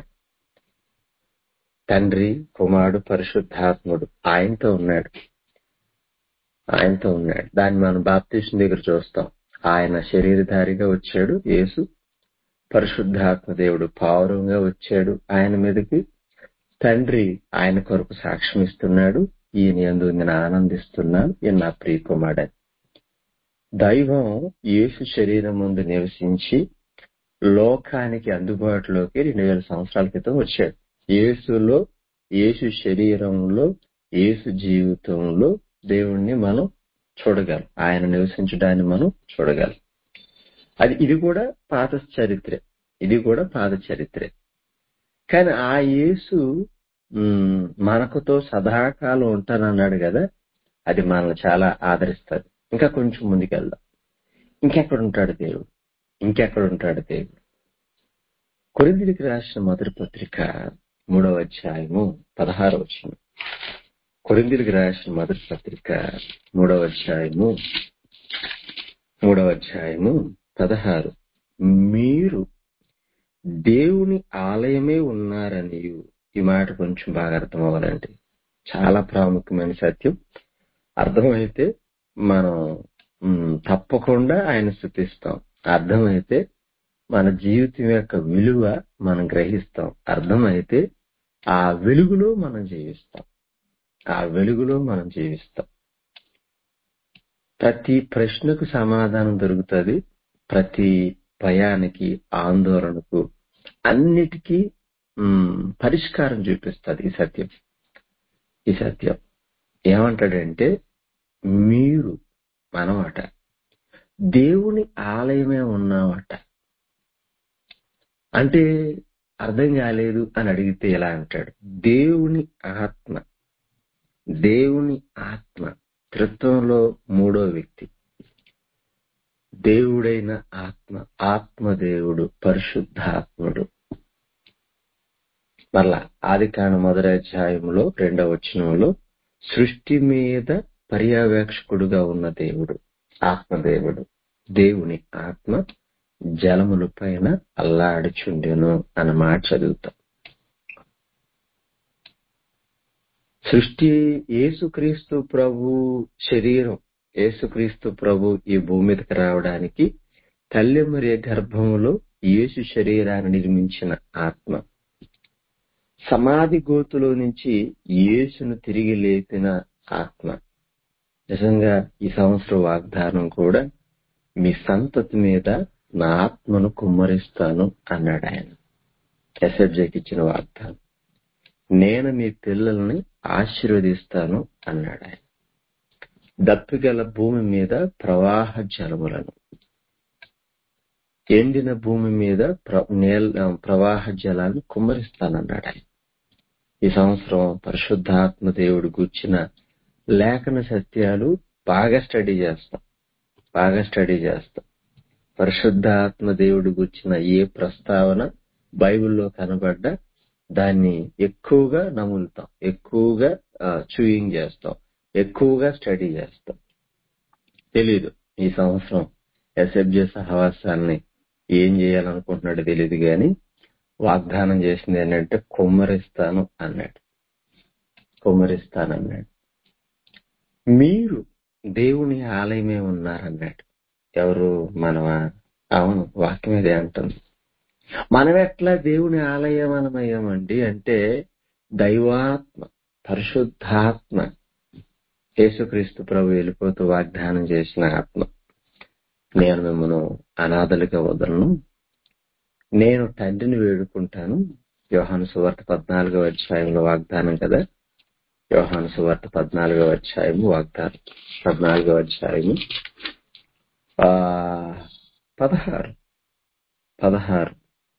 తండ్రి కుమారుడు పరిశుద్ధాత్ముడు ఆయనతో ఉన్నాడు ఆయనతో ఉన్నాడు దాన్ని మనం బాప్తీషన్ దగ్గర చూస్తాం ఆయన శరీరధారిగా వచ్చాడు యేసు పరిశుద్ధాత్మ దేవుడు పావురంగా వచ్చాడు ఆయన మీదకి తండ్రి ఆయన కొరకు సాక్ష్యం ఇస్తున్నాడు ఈయన ఎందు నేను ఆనందిస్తున్నాను ఈయన నా ప్రియకుమారుడు దైవం యేసు శరీరం ముందు నివసించి లోకానికి అందుబాటులోకి రెండు వేల సంవత్సరాల క్రితం వచ్చాడు యేసులో యేసు శరీరంలో యేసు జీవితంలో దేవుణ్ణి మనం చూడగలం ఆయన నివసించడాన్ని మనం చూడగలం అది ఇది కూడా పాత చరిత్రే ఇది కూడా పాత చరిత్రే కానీ ఆ యేసు ఉమ్, మనకుతో సదాకాలం ఉంటానన్నాడు కదా అది మనల్ని చాలా ఆదరిస్తుంది ఇంకా కొంచెం ముందుకెళ్దాం ఇంకెక్కడ ఉంటాడు దేవుడు ఇంకెక్కడ ఉంటాడు దేవుడు కొరిందికి రాసిన మొదటి పత్రిక మూడవ అధ్యాయము పదహారవ వచనం కొరిందికి రాసిన మొదటి పత్రిక మూడవ అధ్యాయము మూడవ అధ్యాయము పదహారు మీరు దేవుని ఆలయమే ఉన్నారని ఈ మాట కొంచెం బాగా అర్థం అవ్వాలండి చాలా ప్రాముఖ్యమైన సత్యం అర్థమైతే మనం మ్, తప్పకుండా ఆయన స్థుతిస్తాం అర్థమైతే మన జీవితం యొక్క విలువ మనం గ్రహిస్తాం అర్థమైతే ఆ వెలుగులో మనం జీవిస్తాం ఆ వెలుగులో మనం జీవిస్తాం ప్రతి ప్రశ్నకు సమాధానం దొరుకుతుంది ప్రతి భయానికి ఆందోళనకు అన్నిటికీ మ్, పరిష్కారం చూపిస్తుంది ఈ సత్యం ఈ సత్యం ఏమంటాడంటే మీరు మనమాట దేవుని ఆలయమే ఉన్నామట అంటే అర్థం కాలేదు అని అడిగితే ఎలా అంటాడు దేవుని ఆత్మ దేవుని ఆత్మ త్రిత్వంలో మూడో వ్యక్తి దేవుడైన ఆత్మ ఆత్మదేవుడు పరిశుద్ధాత్ముడు మళ్ళా ఆది కాండ మొదటి అధ్యాయంలో రెండవ వచనంలో సృష్టి మీద పర్యవేక్షకుడుగా ఉన్న దేవుడు ఆత్మదేవుడు దేవుని ఆత్మ జలముల పైన అల్లాడుచుండెను అన్న మాట చదువుతాం సృష్టి యేసుక్రీస్తు ప్రభు శరీరం యేసుక్రీస్తు ప్రభు ఈ భూమి మీదకి రావడానికి తల్లి మరియ గర్భంలో యేసు శరీరాన్ని నిర్మించిన ఆత్మ సమాధి గోతులో నుంచి యేసును తిరిగి లేపిన ఆత్మ నిజంగా ఈ సంవత్సరం వాగ్దానం కూడా మీ సంతతి మీద నా ఆత్మను కుమ్మరిస్తాను అన్నాడు ఆయన ఎస్ఎఫ్జేకి ఇచ్చిన వాగ్దానం నేను మీ పిల్లల్ని ఆశీర్వదిస్తాను అన్నాడు ఆయన దప్పిగల భూమి మీద ప్రవాహ జలములను ఎండిన భూమి మీద ప్ర- నేల ప్రవాహ జలాలను కుమ్మరిస్తానన్నాడు ఆయన ఈ సంవత్సరం పరిశుద్ధాత్మ దేవుడు కూర్చిన లేఖన సత్యాలు బాగా స్టడీ చేస్తాం బాగా స్టడీ చేస్తాం పరిశుద్ధాత్మ దేవుడు గుర్చిన ఏ ప్రస్తావన బైబిల్లో కనబడ్డా దాన్ని ఎక్కువగా నములుతాం ఎక్కువగా చూయింగ్ చేస్తాం ఎక్కువగా స్టడీ చేస్తాం తెలీదు ఈ సంవత్సరం ఎస్ఎఫ్జే సహవాసాన్ని ఏం చేయాలనుకుంటున్నాడో తెలియదు కానీ వాగ్దానం చేసింది ఏంటంటే కుమ్మరిస్తాను అన్నాడు కుమ్మరిస్తానన్నాడు మీరు దేవుని ఆలయమే ఉన్నారన్నాడు ఎవరు మనమా అవును వాక్యం ఇదే అంటుంది మనం ఎట్లా దేవుని ఆలయమనమయ్యామండి అంటే దైవాత్మ పరిశుద్ధాత్మ యేసుక్రీస్తు ప్రభు వెళ్ళిపోతూ వాగ్దానం చేసిన ఆత్మ నేను మిమ్మల్ని అనాథలుగా వదలను నేను తండ్రిని వేడుకుంటాను యోహాను సువార్త పద్నాలుగో అధ్యాయంలో వాగ్దానం కదా యోహాను సువార్త పద్నాలుగో అధ్యాయము వాగ్దానం పద్నాలుగో అధ్యాయము ఆ పదహారు పదహారు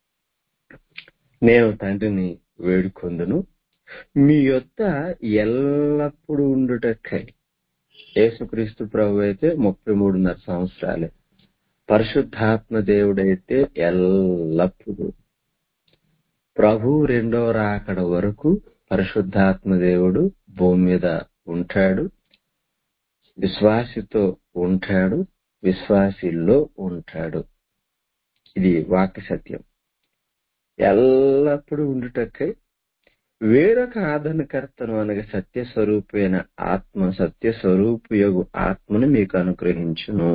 నేను తండ్రిని వేడుకొందును మీ యొద్ద ఎల్లప్పుడూ ఉండుటకై యేసుక్రీస్తు ప్రభు అయితే ముప్పై మూడున్నర సంవత్సరాలే పరిశుద్ధాత్మ దేవుడైతే ఎల్లప్పుడూ ప్రభు రెండో రాకడ వరకు పరిశుద్ధాత్మ దేవుడు భూమి మీద ఉంటాడు విశ్వాసితో ఉంటాడు విశ్వాసిల్లో ఉంటాడు ఇది వాక్య సత్యం ఎల్లప్పుడూ ఉండుటకై వేరొక ఆదరణకర్తను అనగా సత్య స్వరూపైన ఆత్మ సత్య స్వరూపయోగు ఆత్మను మీకు అనుగ్రహించును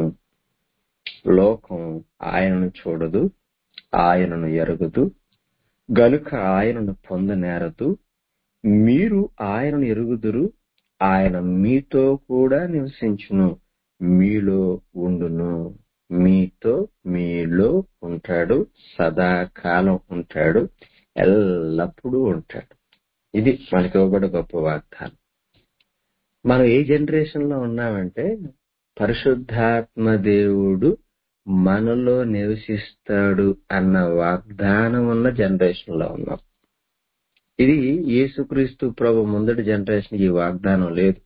లోకం ఆయనను చూడదు ఆయనను ఎరగదు గనుక ఆయనను పొందనేరదు మీరు ఆయనను ఎరుగుదురు ఆయన మీతో కూడా నివసించును మీలో ఉండును మీతో మీలో ఉంటాడు సదాకాలం ఉంటాడు ఎల్లప్పుడూ ఉంటాడు ఇది మనకి ఇవ్వబడే గొప్ప వాగ్దానం మనం ఏ జనరేషన్ లో ఉన్నామంటే పరిశుద్ధాత్మ దేవుడు మనలో నివసిస్తాడు అన్న వాగ్దానం ఉన్న జనరేషన్ లో ఉన్నాం ఇది యేసుక్రీస్తు ప్రభు ముందటి జనరేషన్ ఈ వాగ్దానం లేదు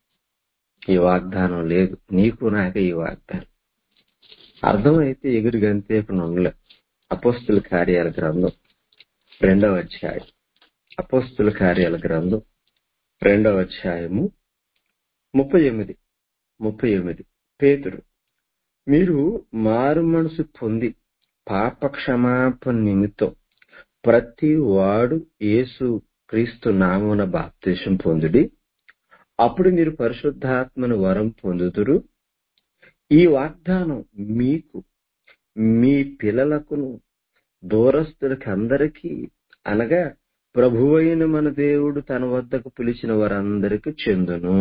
ఈ వాగ్దానం లేదు నీకు నాకు ఈ వాగ్దానం అర్థమైతే ఎగురు గంతేపు ఉండలే అపోస్తుల కార్యాల గ్రంథం రెండవ అధ్యాయం అపోస్తుల కార్యాల గ్రంథం రెండవ అధ్యాయము ముప్పై ఎనిమిది ముప్పై ఎనిమిది పేతురు మీరు మారు మనసు పొంది పాప క్షమాపణ నిమిత్తం ప్రతి వాడు యేసు క్రీస్తు నామున బాప్తీసం పొందుడి అప్పుడు మీరు పరిశుద్ధాత్మను వరం పొందుదురు ఈ వాగ్దానం మీకు మీ పిల్లలకును దూరస్తులకి అందరికీ అనగా ప్రభువైన మన దేవుడు తన వద్దకు పిలిచిన వారందరికీ చెందును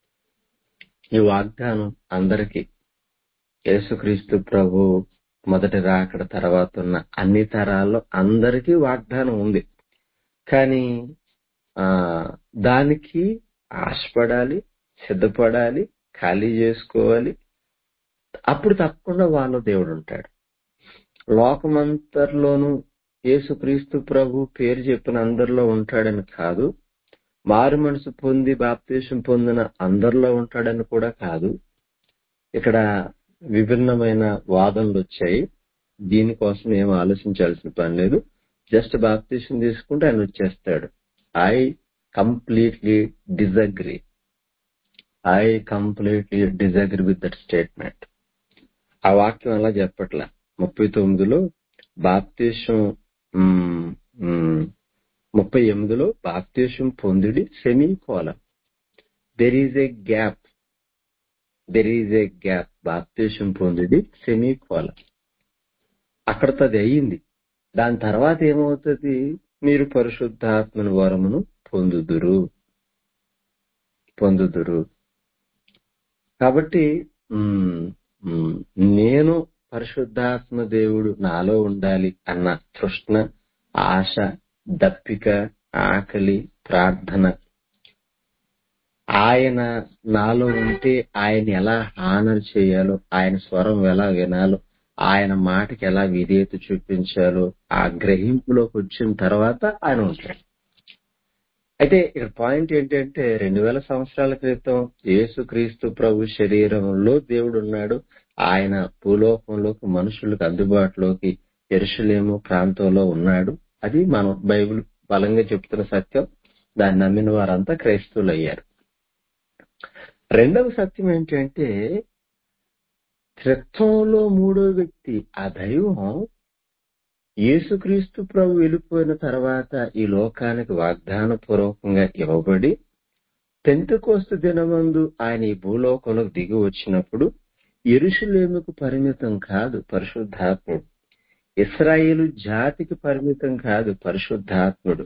ఈ వాగ్దానం అందరికీ యేసుక్రీస్తు ప్రభు మొదటి రాకడ తర్వాత ఉన్న అన్ని తరాల్లో అందరికీ వాగ్దానం ఉంది కానీ ఆ దానికి ఆశపడాలి సిద్ధపడాలి ఖాళీ చేసుకోవాలి అప్పుడు తప్పకుండా వాళ్ళ దేవుడు ఉంటాడు లోకమంతర్లోనూ యేసుక్రీస్తు ప్రభు పేరు చెప్పిన అందరిలో ఉంటాడని కాదు మారు మనసు పొంది బాప్తీసం పొందిన అందరిలో ఉంటాడని కూడా కాదు ఇక్కడ విభిన్నమైన వాదనలు వచ్చాయి దీనికోసం ఏం ఆలోచించాల్సిన పని లేదు జస్ట్ బాప్తీసం తీసుకుంటే ఆయన వచ్చేస్తాడు I completely disagree I completely disagree with that statement ఆ వాక్యం అలా చెప్పట్లా ముప్పై తొమ్మిదిలో బాప్తీసం మ్, మ్, ముప్పై ఎనిమిదిలో బాప్తీసం పొందుడి semicolon there is a gap there is a gap బాప్తీసం పొందుడి సెమీ కోలం అక్కడతో అది అయ్యింది దాని తర్వాత ఏమవుతుంది మీరు పరిశుద్ధాత్మని వరమును పొందుదురు పొందుదురు కాబట్టి మ్, మ్, నేను పరిశుద్ధాత్మ దేవుడు నాలో ఉండాలి అన్న తృష్ణ ఆశ దప్పిక ఆకలి ప్రార్థన ఆయన నాలో ఉంటే ఆయన ఎలా ఆనర్ చేయాలో ఆయన స్వరం ఎలా వినాలో ఆయన మాటకి ఎలా విధేయత చూపించాలో ఆ గ్రహింపులోకి వచ్చిన తర్వాత ఆయన ఉంటాడు అయితే ఇక్కడ పాయింట్ ఏంటంటే రెండు వేల సంవత్సరాల క్రితం యేసుక్రీస్తు ప్రభు శరీరంలో దేవుడు ఉన్నాడు ఆయన భూలోకంలోకి మనుషులకు అందుబాటులోకి ఎరుషలేము ప్రాంతంలో ఉన్నాడు అది మనం బైబిల్ బలంగా చెప్తున్న సత్యం దాన్ని నమ్మిన వారంతా క్రైస్తవులు అయ్యారు రెండవ సత్యం ఏంటంటే త్రిత్వంలో మూడో వ్యక్తి ఆ దైవం యేసుక్రీస్తు ప్రభు వెళ్ళిపోయిన తర్వాత ఈ లోకానికి వాగ్దాన పూర్వకంగా ఇవ్వబడి పెంతకోస్తు దినమందు ఆయన ఈ భూలోకంలోకి దిగి వచ్చినప్పుడు ఎరుషులేముకు పరిమితం కాదు పరిశుద్ధాత్ముడు ఇస్రాయేలు జాతికి పరిమితం కాదు పరిశుద్ధాత్ముడు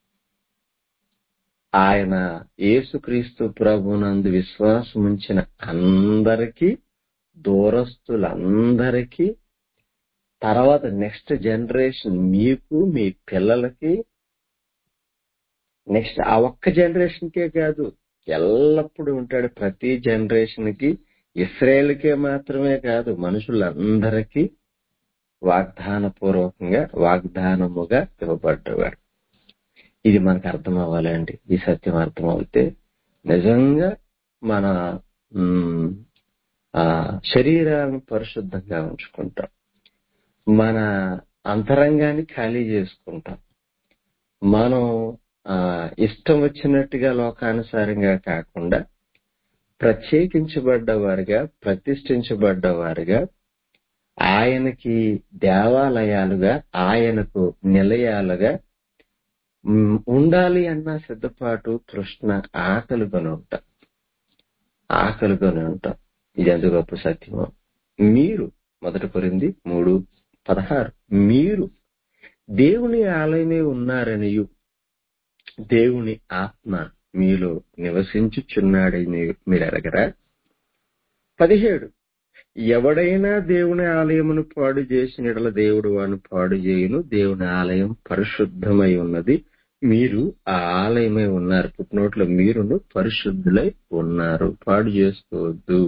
ఆయన యేసుక్రీస్తు ప్రభునందు విశ్వాసం ఉంచిన అందరికీ దూరస్తులందరికీ తర్వాత నెక్స్ట్ జనరేషన్ మీకు మీ పిల్లలకి నెక్స్ట్ ఆ ఒక్క జనరేషన్ కే కాదు ఎల్లప్పుడూ ఉంటాడు ప్రతి జనరేషన్ కి ఇస్రాయేల్కే మాత్రమే కాదు మనుషులందరికీ వాగ్దాన పూర్వకంగా వాగ్దానముగా ఇవ్వబడ్డవాడు ఇది మనకు అర్థం అవ్వాలండి ఈ సత్యం అర్థం అవుతే నిజంగా మన మ్, ఆ శరీరాలను పరిశుద్ధంగా ఉంచుకుంటాం మన అంతరంగాన్ని ఖాళీ చేసుకుంటాం మనం ఆ ఇష్టం వచ్చినట్టుగా లోకానుసారంగా కాకుండా ప్రత్యేకించబడ్డవారుగా ప్రతిష్ఠించబడ్డవారుగా ఆయనకి దేవాలయాలుగా ఆయనకు నిలయాలుగా మ్, ఉండాలి అన్న సిద్ధపాటు తృష్ణ ఆకలికొని ఉంటాం ఆకలికొని ఉంటాం ఇది ఎంత గొప్ప సత్యమో మీరు మొదట కొరింది మూడు పదహారు మీరు దేవుని ఆలయమే ఉన్నారనియు దేవుని ఆత్మ మీలో నివసించుచున్నాడని మీరు ఎరగరా పదిహేడు ఎవడైనా దేవుని ఆలయమును పాడు చేసిన యెడల దేవుడు వాని పాడు చేయును దేవుని ఆలయం పరిశుద్ధమై ఉన్నది మీరు ఆ ఆలయమై ఉన్నారు పుట్టినోట్లో మీరును పరిశుద్ధులై ఉన్నారు పాడు చేసుకోవద్దు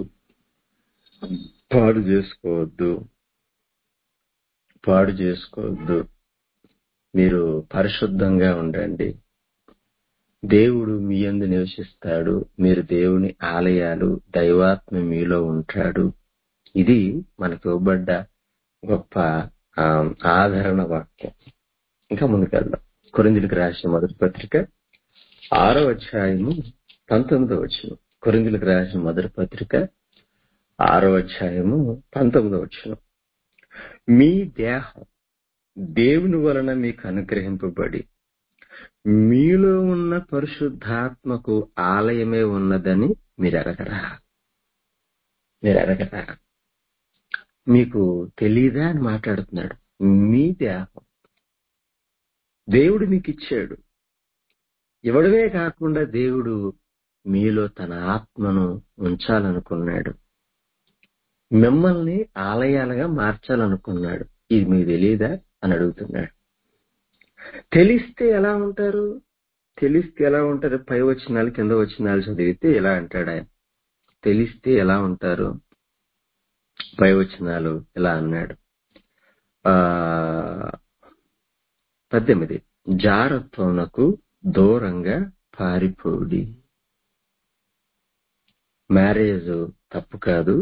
పాడు చేసుకోవద్దు పాడు చేసుకోవద్దు మీరు పరిశుద్ధంగా ఉండండి దేవుడు మీ యందు నివసిస్తాడు మీరు దేవుని ఆలయాలు దైవాత్మ మీలో ఉంటాడు ఇది మనకు ఇవ్వబడ్డ గొప్ప ఆ, ఆదరణ వాక్యం ఇంకా ముందుకెళ్దాం కొరిందులకు రాసిన మొదటి పత్రిక ఆరో అధ్యాయము పంతొమ్మిదో వచ్చిన కొరిందులకు రాసిన మొదటి పత్రిక ఆరో అధ్యాయము పంతొమ్మిదో వచ్చిన మీ దేహం దేవుని వలన మీకు అనుగ్రహింపబడి మీలో ఉన్న పరిశుద్ధాత్మకు ఆలయమే ఉన్నదని మీరు ఎరగరా మీరు ఎరగరా మీకు తెలీదా అని మాట్లాడుతున్నాడు మీ దేహం దేవుడు మీకు ఇచ్చాడు ఇవ్వడమే కాకుండా దేవుడు మీలో తన ఆత్మను ఉంచాలనుకున్నాడు మిమ్మల్ని ఆలయాలుగా మార్చాలనుకున్నాడు ఇది మీకు తెలియదా అని అడుగుతున్నాడు తెలిస్తే ఎలా ఉంటారు తెలిస్తే ఎలా ఉంటారు పై వచ్చినాలు కింద వచ్చినాలు చదివితే ఎలా అంటాడు ఆయన తెలిస్తే ఎలా ఉంటారు పై వచ్చినాలు ఇలా అన్నాడు ఆ పద్దెనిమిది జారత్వమునకు దూరంగా పారిపోడి మ్యారేజ్ తప్పు కాదు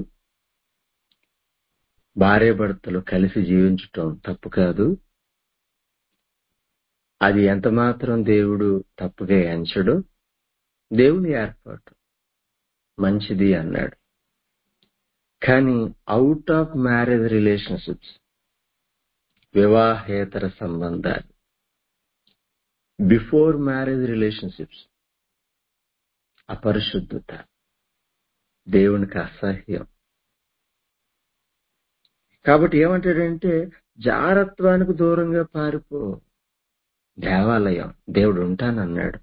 భార్య భర్తలు కలిసి జీవించటం తప్పు కాదు అది ఎంత మాత్రం దేవుడు తప్పుగా ఎంచడు దేవుని ఏర్పాటు మంచిది అన్నాడు కానీ అవుట్ ఆఫ్ మ్యారేజ్ రిలేషన్షిప్స్ వివాహేతర సంబంధాలు బిఫోర్ మ్యారేజ్ రిలేషన్షిప్స్ అపరిశుద్ధత దేవునికి అసహ్యం కాబట్టి ఏమంటాడంటే జారత్వానికి దూరంగా పారిపో దేవాలయం దేవుడు ఉంటానన్నాడు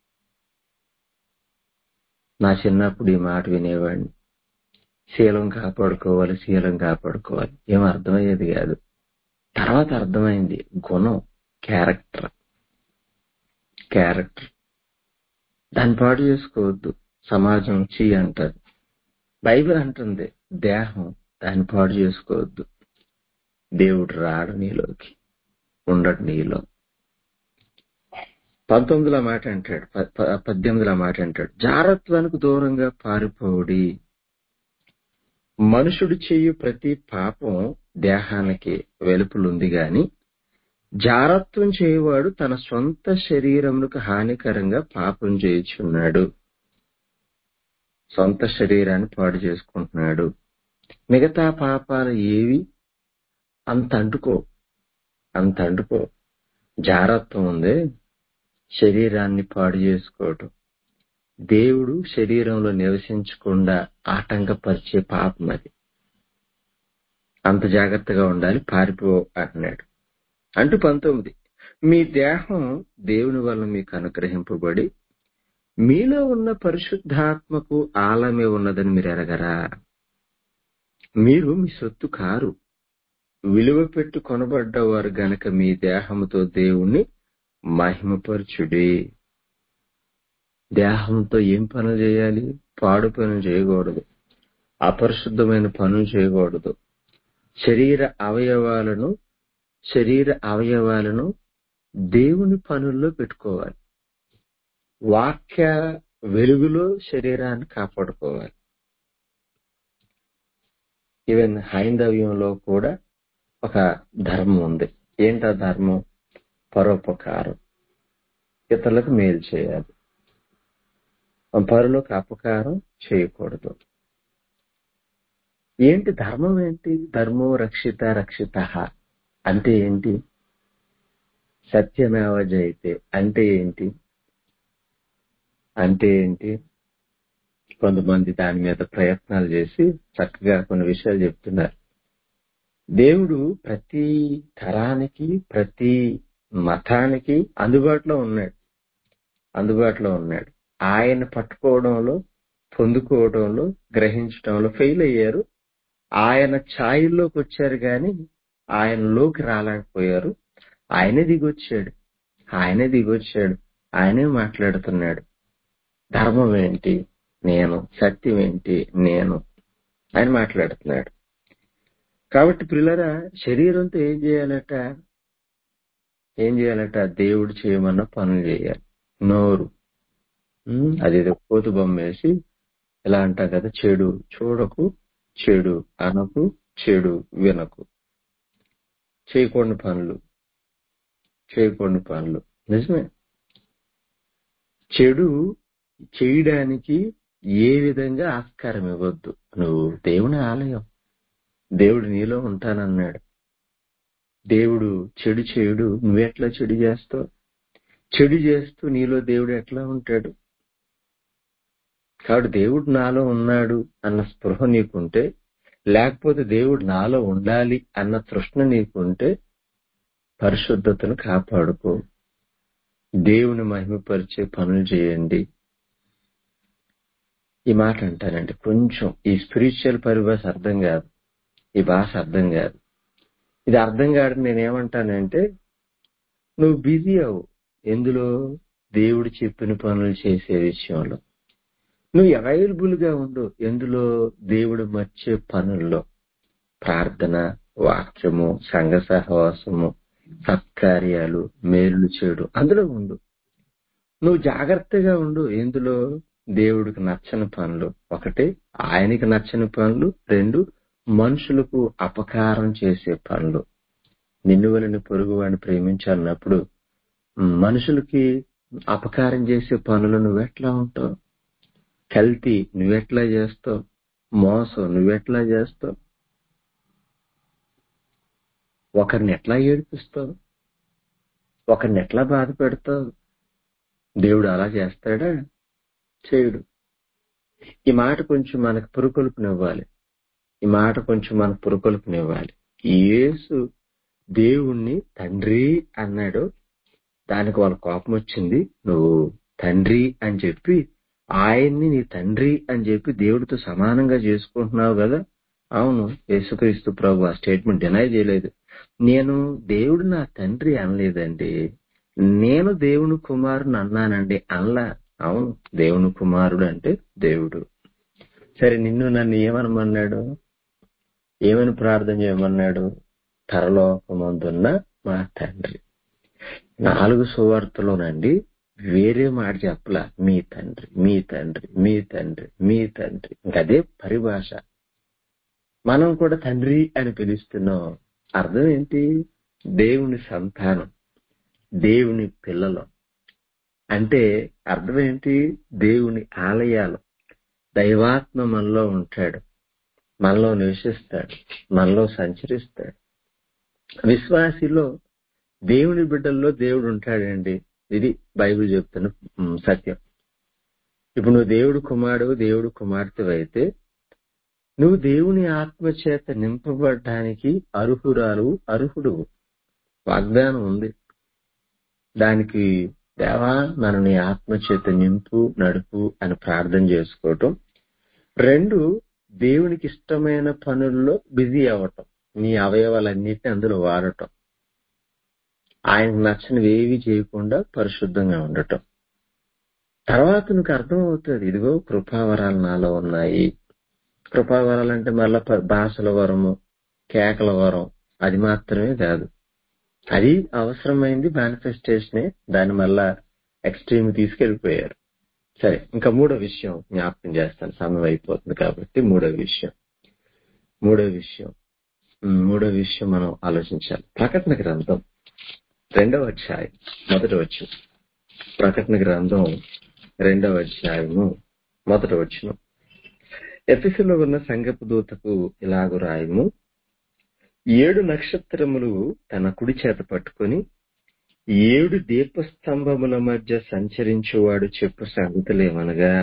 నా చిన్నప్పుడు ఈ మాట వినేవాడిని శీలం కాపాడుకోవాలి శీలం కాపాడుకోవాలి ఏం అర్థమయ్యేది కాదు తర్వాత అర్థమైంది గుణం క్యారెక్టర్ క్యారెక్టర్ దాన్ని పాడు చేసుకోవద్దు సమాజం చీ అంటారు బైబిల్ అంటుంది దేహం దాన్ని పాడు చేసుకోవద్దు దేవుడు రాడు నీలోకి ఉండడు నీలో పంతొమ్మిదిలో మాట అంటాడు ప- ప- పద్దెనిమిదిలో మాట అంటాడు జారత్వానికి దూరంగా పారిపోడి మనుషుడు చేయు ప్రతి పాపం దేహానికి వెలుపులుంది గాని జారత్వం చేయవాడు తన సొంత శరీరమునకు హానికరంగా పాపం చేయుచున్నాడు సొంత శరీరాన్ని పాడు చేసుకుంటున్నాడు మిగతా పాపాలు ఏవి అంత అంటుకో అంత అంటుకో జారత్వం ఉంది శరీరాన్ని పాడు చేసుకోవటం దేవుడు శరీరంలో నివసించకుండా ఆటంకపరిచే పాపం అది అంత జాగ్రత్తగా ఉండాలి పారిపో అంటున్నాడు అంటూ పంతొమ్మిది మీ దేహం దేవుని వల్ల మీకు అనుగ్రహింపబడి మీలో ఉన్న పరిశుద్ధాత్మకు ఆలమే ఉన్నదని మీరు ఎరగరా మీరు మీ సొత్తు కారు విలువ పెట్టి కొనబడ్డవారు గనక మీ దేహముతో దేవుణ్ణి మహిమపరచుడి దేహంతో ఏం పనులు చేయాలి పాడు పనులు చేయకూడదు అపరిశుద్ధమైన పనులు చేయకూడదు శరీర అవయవాలను శరీర అవయవాలను దేవుని పనుల్లో పెట్టుకోవాలి వాక్య వెలుగులో శరీరాన్ని కాపాడుకోవాలి ఈవెన్ హైందవ్యంలో కూడా ఒక ధర్మం ఉంది ఏంటా ధర్మం పరోపకారం ఇతరులకు మేలు చేయాలి పరులకు అపకారం చేయకూడదు ఏంటి ధర్మం ఏంటి ధర్మం రక్షిత రక్షిత అంటే ఏంటి సత్యమేవ జయితే అంటే ఏంటి అంటే ఏంటి కొంతమంది దాని మీద ప్రయత్నాలు చేసి చక్కగా కొన్ని విషయాలు చెప్తున్నారు దేవుడు ప్రతి తరానికి ప్రతి మతానికి అందుబాటులో ఉన్నాడు అందుబాటులో ఉన్నాడు ఆయన పట్టుకోవడంలో పొందుకోవడంలో గ్రహించడంలో ఫెయిల్ అయ్యారు ఆయన ఛాయిల్లోకి వచ్చారు కానీ ఆయనలోకి రాలేకపోయారు ఆయనే దిగొచ్చాడు ఆయనే దిగొచ్చాడు ఆయనే మాట్లాడుతున్నాడు ధర్మం ఏంటి నేను సత్యం ఏంటి నేను ఆయన మాట్లాడుతున్నాడు కాబట్టి పిల్లరా శరీరంతో ఏం చేయాలట ఏం చేయాలట దేవుడు చేయమన్న పనులు చేయాలి నోరు ఉమ్, అదేదో కోతు బొమ్మ వేసి ఇలా అంటాం కదా చెడు చూడకు చెడు అనకు చెడు వినకు చేయకూడని పనులు చేయకూడని పనులు నిజమే చెడు చేయడానికి ఏ విధంగా ఆస్కారం ఇవ్వద్దు నువ్వు దేవుని ఆలయం దేవుడు నీలో ఉంటానన్నాడు దేవుడు చెడు చేయుడు నువ్వెట్లా చెడు చేస్తావు చెడు చేస్తూ నీలో దేవుడు ఎట్లా ఉంటాడు కాబట్టి దేవుడు నాలో ఉన్నాడు అన్న స్పృహ నీకుంటే లేకపోతే దేవుడు నాలో ఉండాలి అన్న తృష్ణ నీకుంటే పరిశుద్ధతను కాపాడుకో దేవుని మహిమపరిచే పనులు చేయండి ఈ మాట అంటానండి కొంచెం ఈ స్పిరిచువల్ పరిభాష అర్థం కాదు ఈ భాష అర్థం కాదు ఇది అర్థం కాదు నేనేమంటానంటే నువ్వు బిజీ అవు ఎందులో దేవుడు చెప్పిన పనులు చేసే విషయంలో నువ్వు అవైలబుల్ గా ఉండు ఎందులో దేవుడు మర్చే పనుల్లో ప్రార్థన వాక్యము సంఘ సహవాసము సత్కార్యాలు మేలు చేయడం అందులో ఉండు నువ్వు జాగ్రత్తగా ఉండు ఎందులో దేవుడికి నచ్చని పనులు ఒకటి ఆయనకి నచ్చని పనులు రెండు మనుషులకు అపకారం చేసే పనులు నిన్ను వలని పొరుగు వాడిని ప్రేమించాలన్నప్పుడు మనుషులకి అపకారం చేసే పనులు నువ్వెట్లా ఉంటావు కల్తీ నువ్వెట్లా చేస్తావు మోసం నువ్వెట్లా చేస్తావు ఒకరిని ఎట్లా ఏడిపిస్తావు ఒకరిని ఎట్లా బాధ పెడతావు దేవుడు అలా చేస్తాడా చేయడు ఈ మాట కొంచెం మనకు పురుకొల్పునివ్వాలి ఈ మాట కొంచెం మనకు పురుకొల్పునివ్వాలి యేసు దేవుణ్ణి తండ్రి అన్నాడు దానికి వాళ్ళ కోపం వచ్చింది నువ్వు తండ్రి అని చెప్పి ఆయన్ని నీ తండ్రి అని చెప్పి దేవుడితో సమానంగా చేసుకుంటున్నావు కదా అవును యేసుక్రీస్తు ప్రభు ఆ స్టేట్మెంట్ డినై చేయలేదు నేను దేవుడు నా తండ్రి అనలేదండి నేను దేవుని కుమారుని అన్నానండి అల్లా అవును దేవుని కుమారుడు అంటే దేవుడు సరే నిన్ను నన్ను ఏమనమన్నాడు ఏమని ప్రార్థన చేయమన్నాడు పరలోకమందున్న మా తండ్రి నాలుగు సువార్తలోనండి వేరే మాట చెప్పలా మీ తండ్రి మీ తండ్రి మీ తండ్రి మీ తండ్రి ఇంకదే పరిభాష మనం కూడా తండ్రి అని పిలుస్తున్నాం అర్థం ఏంటి దేవుని సంతానం దేవుని పిల్లలు అంటే అర్థం ఏంటి దేవుని ఆలయాలు దైవాత్మ మనలో ఉంటాడు మనలో నివసిస్తాడు మనలో సంచరిస్తాడు విశ్వాసిలో దేవుని బిడ్డల్లో దేవుడు ఉంటాడండి ఇది బైబిల్ చెప్తున్న ఉమ్, సత్యం ఇప్పుడు నువ్వు దేవుడు కుమారుడు దేవుడు కుమార్తె అయితే నువ్వు దేవుని ఆత్మ చేత నింపబడటానికి అర్హురాలు అర్హుడు వాగ్దానం ఉంది దానికి దేవా నన్ను నీ ఆత్మ చేత నింపు నడుపు అని ప్రార్థన చేసుకోవటం రెండు దేవునికి ఇష్టమైన పనుల్లో బిజీ అవ్వటం నీ అవయవాలన్నిటిని అందులో వాడటం ఆయనకు నచ్చనివి ఏవి చేయకుండా పరిశుద్ధంగా ఉండటం తర్వాత నీకు అర్థమవుతుంది ఇదిగో కృపావరాలు నాలో ఉన్నాయి కృపావరాలు అంటే మళ్ళా ప- భాషల వరము కేకల వరం అది మాత్రమే కాదు అది అవసరమైంది మేనిఫెస్టేషనే దాన్ని మళ్ళా ఎక్స్ట్రీమ్ తీసుకెళ్లిపోయారు సరే ఇంకా మూడో విషయం జ్ఞాపకం చేస్తాను సమయం అయిపోతుంది కాబట్టి మూడో విషయం మూడో విషయం ఉమ్, మూడో విషయం మనం ఆలోచించాలి ప్రకటన గ్రంథం రెండవ అధ్యాయం మొదటి వచ్చు ప్రకటన గ్రంథం రెండవ అధ్యాయము మొదటి వచ్చును ఎఫెసులో ఉన్న సంగపు దూతకు ఇలాగు రాయము ఏడు నక్షత్రములు తన కుడి చేత పట్టుకొని ఏడు దీపస్తంభముల మధ్య సంచరించువాడు చెప్పు సంగతులేమనగా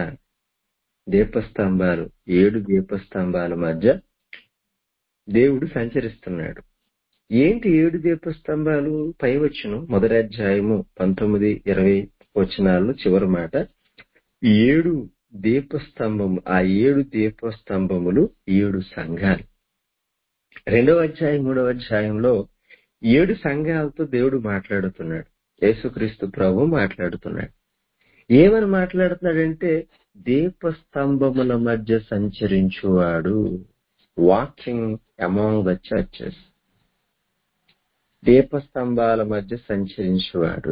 దీపస్తంభాలు ఏడు దీపస్తంభాల మధ్య దేవుడు సంచరిస్తున్నాడు ఏంటి ఏడు దీపస్తంభాలు పై వచ్చును మొదటి అధ్యాయము పంతొమ్మిది ఇరవై వచనాల్లో చివరి మాట ఏడు దీపస్తంభము ఆ ఏడు దీపస్తంభములు ఏడు సంఘాలు రెండవ అధ్యాయం మూడవ అధ్యాయంలో ఏడు సంఘాలతో దేవుడు మాట్లాడుతున్నాడు యేసుక్రీస్తు ప్రభు మాట్లాడుతున్నాడు ఏమని మాట్లాడుతున్నాడంటే దీపస్తంభముల మధ్య సంచరించువాడు వాకింగ్ అమాంగ్ ద చర్చెస్ దీపస్తంభాల మధ్య సంచరించువాడు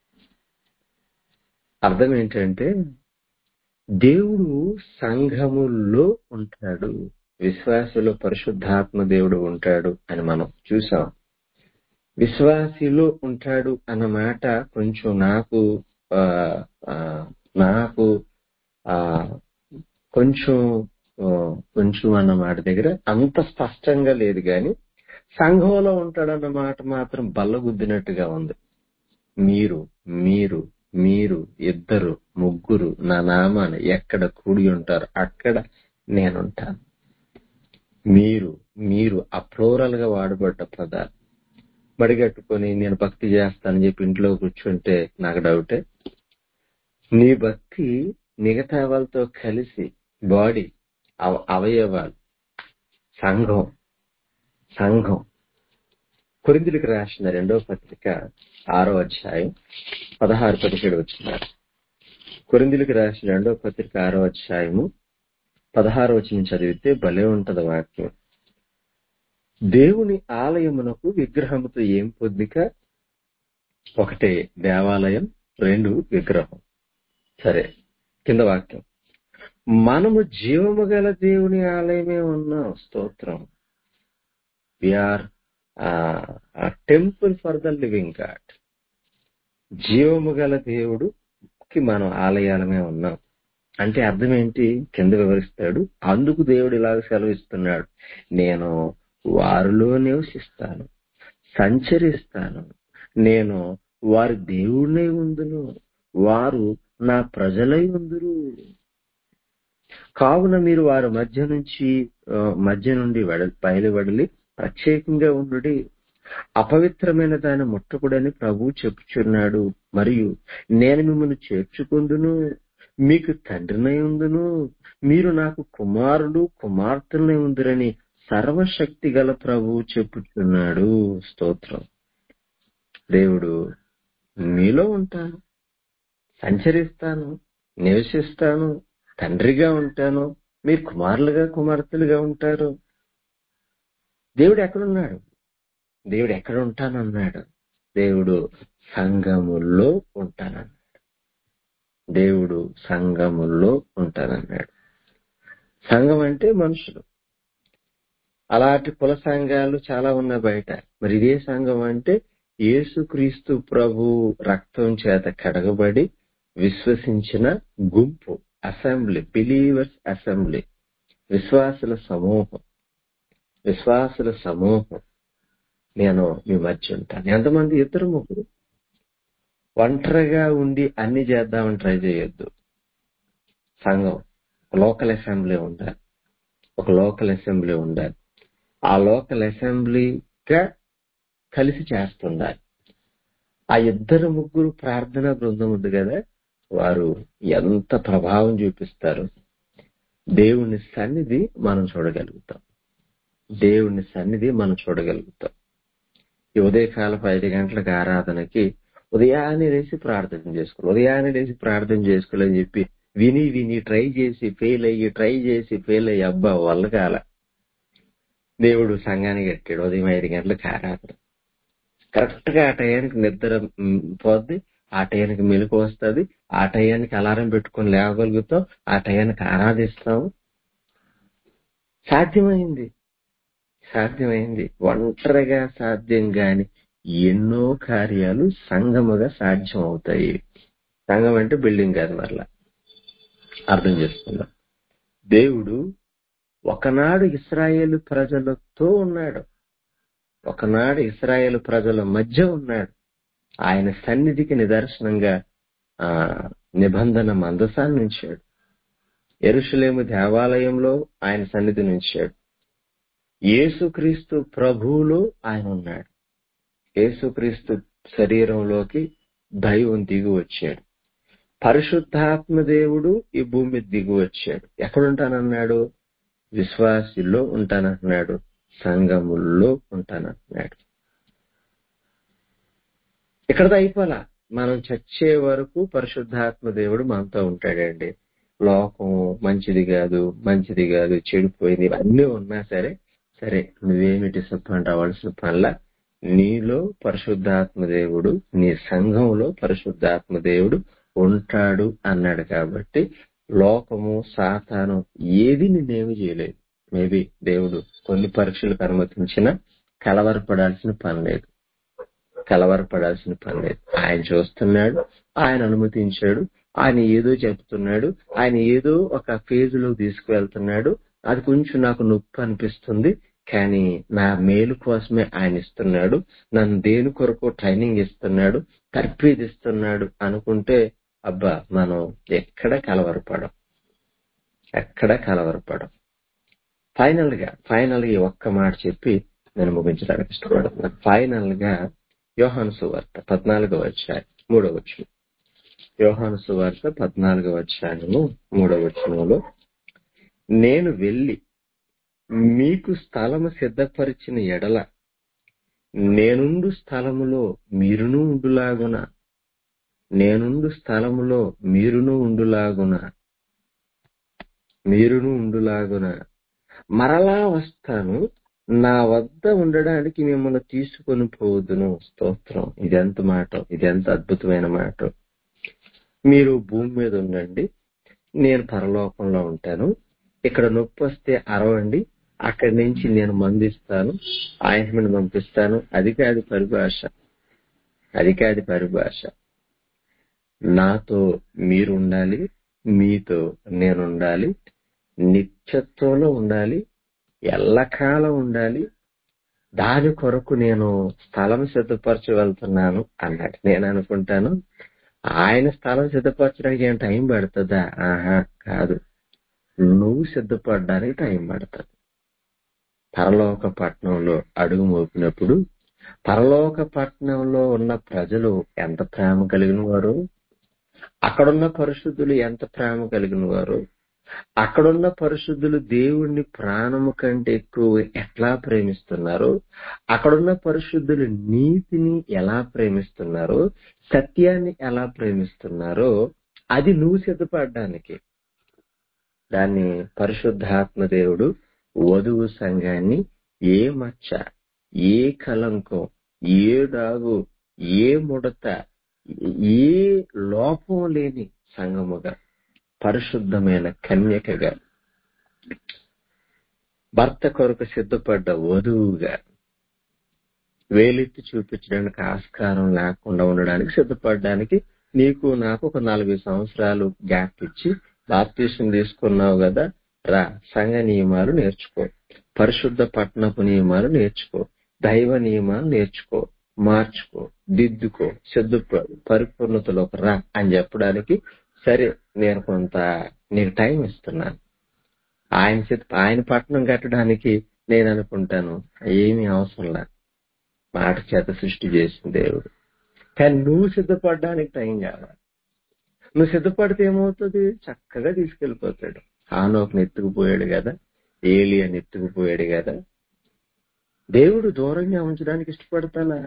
అర్థం ఏంటంటే దేవుడు సంఘముల్లో ఉంటాడు విశ్వాసులో పరిశుద్ధాత్మ దేవుడు ఉంటాడు అని మనం చూసాం విశ్వాసిలో ఉంటాడు అన్న మాట కొంచెం నాకు ఆ, ఆ, నాకు ఆ కొంచెం ఆ, కొంచెం అన్న మాట దగ్గర అంత స్పష్టంగా లేదు గాని సంఘంలో ఉంటాడన్న మాట మాత్రం బల్లగుద్దినట్టుగా ఉంది మీరు మీరు మీరు ఇద్దరు ముగ్గురు నా నామాన్ని ఎక్కడ కూడి ఉంటారు అక్కడ నేనుంటాను మీరు మీరు అప్లోరల్ గా వాడబడ్డ పదాలు మడిగట్టుకొని నేను భక్తి చేస్తానని చెప్పి ఇంట్లో కూర్చుంటే నాకు డౌటే నీ భక్తి మిగతా వాళ్ళతో కలిసి బాడీ అవ- అవయవాలు సంఘం సంఘం కొరిందులకు రాసిన రెండో పత్రిక ఆరో అధ్యాయం పదహారు పదిహేడు వచ్చినారు కొరిందులకు రాసిన రెండో పత్రిక ఆరో అధ్యాయము పదహారు వచ్చిన చదివితే భలే ఉంటది వాక్యం దేవుని ఆలయమునకు విగ్రహముతో ఏం పొద్దిక ఒకటే దేవాలయం రెండు విగ్రహం సరే కింద వాక్యం మనము జీవము గల దేవుని ఆలయమే ఉన్నాం స్తోత్రం we are temple for the living God జీవము గల దేవుడుకి మనం ఆలయాలమే ఉన్నాం అంటే అర్థం ఏంటి కింద వివరిస్తాడు అందుకు దేవుడు ఇలాగ సెలవిస్తున్నాడు నేను వారిలో నివసిస్తాను సంచరిస్తాను నేను వారి దేవుడినై ఉందును వారు నా ప్రజలై ఉందురు కావున మీరు వారి మధ్య నుంచి ఆ, మధ్య నుండి వెడ- బయలువెడలి ప్రత్యేకంగా ఉండుడి అపవిత్రమైన దాన్ని ముట్టకుడని ప్రభు చెప్పుచున్నాడు మరియు నేను మిమ్మల్ని చేర్చుకుందును మీకు తండ్రినై ఉందును మీరు నాకు కుమారుడు కుమార్తెలై ఉందిరని సర్వశక్తి గల ప్రభు చెప్పుచున్నాడు స్తోత్రం దేవుడు మీలో ఉంటాను సంచరిస్తాను నివసిస్తాను తండ్రిగా ఉంటాను మీరు కుమారులుగా కుమార్తెలుగా ఉంటారు దేవుడు ఎక్కడున్నాడు దేవుడు ఎక్కడ ఉంటానన్నాడు దేవుడు సంఘములో ఉంటానన్నాడు దేవుడు సంఘములో ఉంటానన్నాడు సంఘం అంటే మనుషులు అలాంటి కుల సంఘాలు చాలా ఉన్నాయి బయట మరి ఇదే సంఘం అంటే యేసుక్రీస్తు ప్రభు రక్తం చేత కడగబడి విశ్వసించిన గుంపు అసెంబ్లీ బిలీవర్స్ అసెంబ్లీ విశ్వాసుల సమూహం విశ్వాసుల సమూహం నేను మీ మధ్య ఉంటాను ఎంతమంది ఇద్దరు ముగ్గురు ఒంటరిగా ఉండి అన్ని చేద్దామని ట్రై చేయొద్దు సంఘం లోకల్ అసెంబ్లీ ఉండాలి ఒక లోకల్ అసెంబ్లీ ఉండాలి ఆ లోకల్ అసెంబ్లీగా కలిసి చేస్తుండాలి ఆ ఇద్దరు ముగ్గురు ప్రార్థనా బృందం ఉంది కదా వారు ఎంత ప్రభావం చూపిస్తారు దేవుని సన్నిధి మనం చూడగలుగుతాం దేవుని సన్నిధి మనం చూడగలుగుతాం ఈ ఉదయకాలపు ఐదు గంటలకు ఆరాధనకి ఉదయాన్నే లేచి ప్రార్థన చేసుకోవాలి ఉదయాన్నే లేచి ప్రార్థన చేసుకోవాలని చెప్పి విని విని ట్రై చేసి ఫెయిల్ అయ్యి ట్రై చేసి ఫెయిల్ అయ్యి అబ్బా వల్ల కాల దేవుడు సంఘానికి కట్టాడు ఉదయం ఐదు గంటలకు ఆరాధన కరెక్ట్ గా ఆ టయానికి నిద్ర మ్, పోద్ది ఆ టయానికి మెలకు వస్తుంది ఆ టయానికి అలారం పెట్టుకొని లేవగలుగుతాం ఆ టయానికి ఆరాధిస్తాం సాధ్యమైంది సాధ్యమైంది ఒంటరిగా సాధ్యం కాని ఎన్నో కార్యాలు సంగముగా సాధ్యం అవుతాయి సంఘం అంటే బిల్డింగ్ కాదు మరలా అర్థం చేసుకుందాం దేవుడు ఒకనాడు ఇస్రాయేలు ప్రజలతో ఉన్నాడు ఒకనాడు ఇస్రాయేలు ప్రజల మధ్య ఉన్నాడు ఆయన సన్నిధికి నిదర్శనంగా ఆ నిబంధన మందసాన్ని ఉంచాడు ఎరుషులేము దేవాలయంలో ఆయన సన్నిధిని ఉంచాడు యేసుక్రీస్తు ప్రభువులో ఆయన ఉన్నాడు యేసుక్రీస్తు శరీరంలోకి దైవం దిగి వచ్చాడు పరిశుద్ధాత్మ దేవుడు ఈ భూమి మీద దిగి వచ్చాడు ఎక్కడుంటానన్నాడు విశ్వాసిలో ఉంటానంటున్నాడు సంఘముల్లో ఉంటానంటున్నాడు ఇక్కడ అయిపోలా మనం చచ్చే వరకు పరిశుద్ధాత్మ దేవుడు మనతో ఉంటాడండి లోకం మంచిది కాదు మంచిది కాదు చెడిపోయింది ఇవన్నీ ఉన్నా సరే సరే నువ్వేమి డిసప్పాయింట్ అవ్వాల్సిన పనిలా నీలో పరిశుద్ధాత్మ దేవుడు నీ సంఘంలో పరిశుద్ధాత్మ దేవుడు ఉంటాడు అన్నాడు కాబట్టి లోకము సాతాను ఏది నిన్నేమి చేయలేదు మేబీ దేవుడు కొన్ని పరీక్షలకు అనుమతించినా కలవరపడాల్సిన పని లేదు కలవరపడాల్సిన పని లేదు ఆయన చూస్తున్నాడు ఆయన అనుమతించాడు ఆయన ఏదో చెప్తున్నాడు ఆయన ఏదో ఒక ఫేజ్ లో తీసుకువెళ్తున్నాడు అది కొంచెం నాకు నొప్పి అనిపిస్తుంది కానీ నా మేలు కోసమే ఆయన ఇస్తున్నాడు నన్ను దేని కొరకు ట్రైనింగ్ ఇస్తున్నాడు తర్పీదిస్తున్నాడు అనుకుంటే అబ్బా మనం ఎక్కడ కలవరపడం ఎక్కడ కలవరపడం ఫైనల్ గా ఫైనల్ గా ఈ ఒక్క మాట చెప్పి నేను ముగించడానికి ఇష్టపడుతున్నాను ఫైనల్ గా యోహాను సువార్త పద్నాలుగవ అధ్యాయం మూడవ వచ్చిన యోహాను సువార్త పద్నాలుగవ అధ్యాయము మూడవ వచనంలో నేను వెళ్లి మీకు స్థలము సిద్ధపరిచిన ఎడల నేనుండు స్థలములో మీరును ఉండులాగున నేనుండు స్థలములో మీరును ఉండులాగున మీరును ఉండులాగున మరలా వస్తాను నా వద్ద ఉండడానికి మిమ్మల్ని తీసుకొని పోదును స్తోత్రం ఇదెంత మాట ఇదెంత అద్భుతమైన మాట మీరు భూమి మీద ఉండండి నేను పరలోకంలో ఉంటాను ఇక్కడ నొప్పి వస్తే అరవండి అక్కడి నుంచి నేను మందిస్తాను ఆయింట్మెంట్ పంపిస్తాను అది కాదు పరిభాష అది కాదు పరిభాష నాతో మీరు ఉండాలి మీతో నేను ఉండాలి నిత్యత్వంలో ఉండాలి ఎల్లకాలం ఉండాలి దాని కొరకు నేను స్థలం సిద్ధపరచ వెళ్తున్నాను అన్నాడు నేను అనుకుంటాను ఆయన స్థలం సిద్ధపరచడానికి ఏం టైం పడుతుందా ఆహా కాదు నువ్వు సిద్ధపడడానికి టైం పడుతుంది పరలోక పట్టణంలో అడుగు మోపినప్పుడు పరలోక పట్టణంలో ఉన్న ప్రజలు ఎంత ప్రేమ కలిగిన వారు అక్కడున్న పరిశుద్ధులు ఎంత ప్రేమ కలిగిన వారు అక్కడున్న పరిశుద్ధులు దేవుణ్ణి ప్రాణము కంటే ఎక్కువ ఎట్లా ప్రేమిస్తున్నారో అక్కడున్న పరిశుద్ధులు నీతిని ఎలా ప్రేమిస్తున్నారో సత్యాన్ని ఎలా ప్రేమిస్తున్నారో అది నువ్వు సిద్ధపడడానికి దాన్ని పరిశుద్ధాత్మ దేవుడు వధువు సంఘాన్ని ఏ మచ్చ ఏ కలంకం ఏ డాగు ఏ ముడత ఏ లోపం లేని సంఘముగా పరిశుద్ధమైన కన్యకగా భర్త కొరకు సిద్ధపడ్డ వధువుగా వేలెత్తి చూపించడానికి ఆస్కారం లేకుండా ఉండడానికి సిద్ధపడడానికి నీకు నాకు ఒక నలభై సంవత్సరాలు గ్యాప్ ఇచ్చి బాప్తీసం తీసుకున్నావు కదా రా సంఘ నియమాలు నేర్చుకో పరిశుద్ధ పట్టణపు నియమాలు నేర్చుకో దైవ నియమాలు నేర్చుకో మార్చుకో దిద్దుకో సిద్ధపడు పరిపూర్ణతలోకి రా అని చెప్పడానికి సరే నేను కొంత నీకు టైం ఇస్తున్నాను ఆయన సిద్ధ ఆయన పట్టణం కట్టడానికి నేను అనుకుంటాను ఏమీ అవసరం లేదు మాట చేత సృష్టి చేసిన దేవుడు కానీ నువ్వు సిద్ధపడడానికి టైం కావాలి నువ్వు సిద్ధపడితే ఏమవుతుంది చక్కగా తీసుకెళ్లిపోతాడు హానోకుని ఎత్తుకుపోయాడు కదా ఏలి అని ఎత్తుకుపోయాడు కదా దేవుడు దూరంగా ఉంచడానికి ఇష్టపడతానా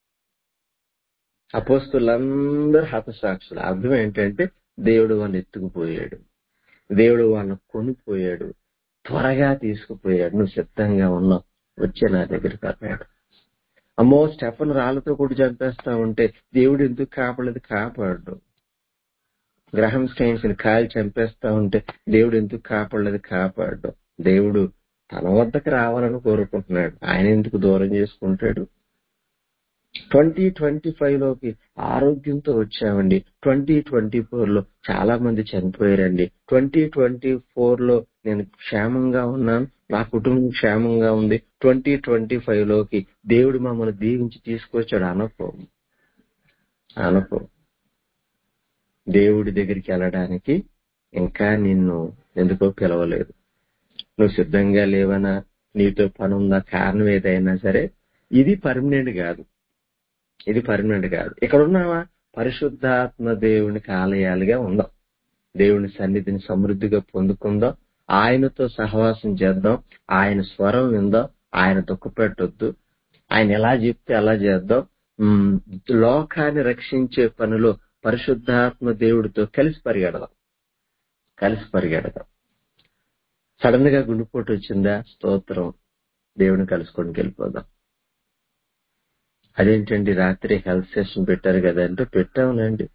అపోస్తులందరూ హతసాక్షులు అర్థం ఏంటంటే దేవుడు వాళ్ళని ఎత్తుకుపోయాడు దేవుడు వాళ్ళని కొనిపోయాడు త్వరగా తీసుకుపోయాడు నువ్వు సిద్ధంగా ఉన్నావు వచ్చే నా దగ్గరికి అన్నాడు అమ్మో స్టెఫన్ రాళ్లతో కూడా చంపేస్తా ఉంటే దేవుడు ఎందుకు కాపాడలేదు కాపాడు గ్రహం స్టైన్స్ ని కాల్ చంపేస్తా ఉంటే దేవుడు ఎందుకు కాపాడలేదు కాపాడు దేవుడు తన వద్దకు రావాలని కోరుకుంటున్నాడు ఆయన ఎందుకు దూరం చేసుకుంటాడు ట్వంటీ ట్వంటీ ఫైవ్ లోకి ఆరోగ్యంతో వచ్చామండి ట్వంటీ ట్వంటీ ఫోర్ లో చాలా మంది చనిపోయారండి ట్వంటీ ట్వంటీ ఫోర్ లో నేను క్షేమంగా ఉన్నాను నా కుటుంబం క్షేమంగా ఉంది ట్వంటీ ట్వంటీ ఫైవ్ లోకి దేవుడు మమ్మల్ని దీవించి తీసుకొచ్చాడు అనుకో అనుకో దేవుడి దగ్గరికి వెళ్ళడానికి ఇంకా నిన్ను ఎందుకో పిలవలేదు నువ్వు సిద్ధంగా లేవనా నీతో పని ఉందా కారణం ఏదైనా సరే ఇది పర్మనెంట్ కాదు ఇది పర్మనెంట్ కాదు ఇక్కడ ఉన్నావా పరిశుద్ధాత్మ దేవునికి ఆలయాలుగా ఉందాం దేవుని సన్నిధిని సమృద్ధిగా పొందుకుందాం ఆయనతో సహవాసం చేద్దాం ఆయన స్వరం విందాం ఆయన దుఃఖపెట్టొద్దు ఆయన ఎలా చెప్తే అలా చేద్దాం ఉమ్, లోకాన్ని రక్షించే పనిలో పరిశుద్ధాత్మ దేవుడితో కలిసి పరిగెడదాం కలిసి పరిగెడదాం సడన్ గా గుండెపోటు వచ్చిందా స్తోత్రం దేవుని కలుసుకొని వెళ్ళిపోదాం అదేంటండి రాత్రి హెల్త్ సెషన్ పెట్టారు కదా అంటే పెట్టాములేండి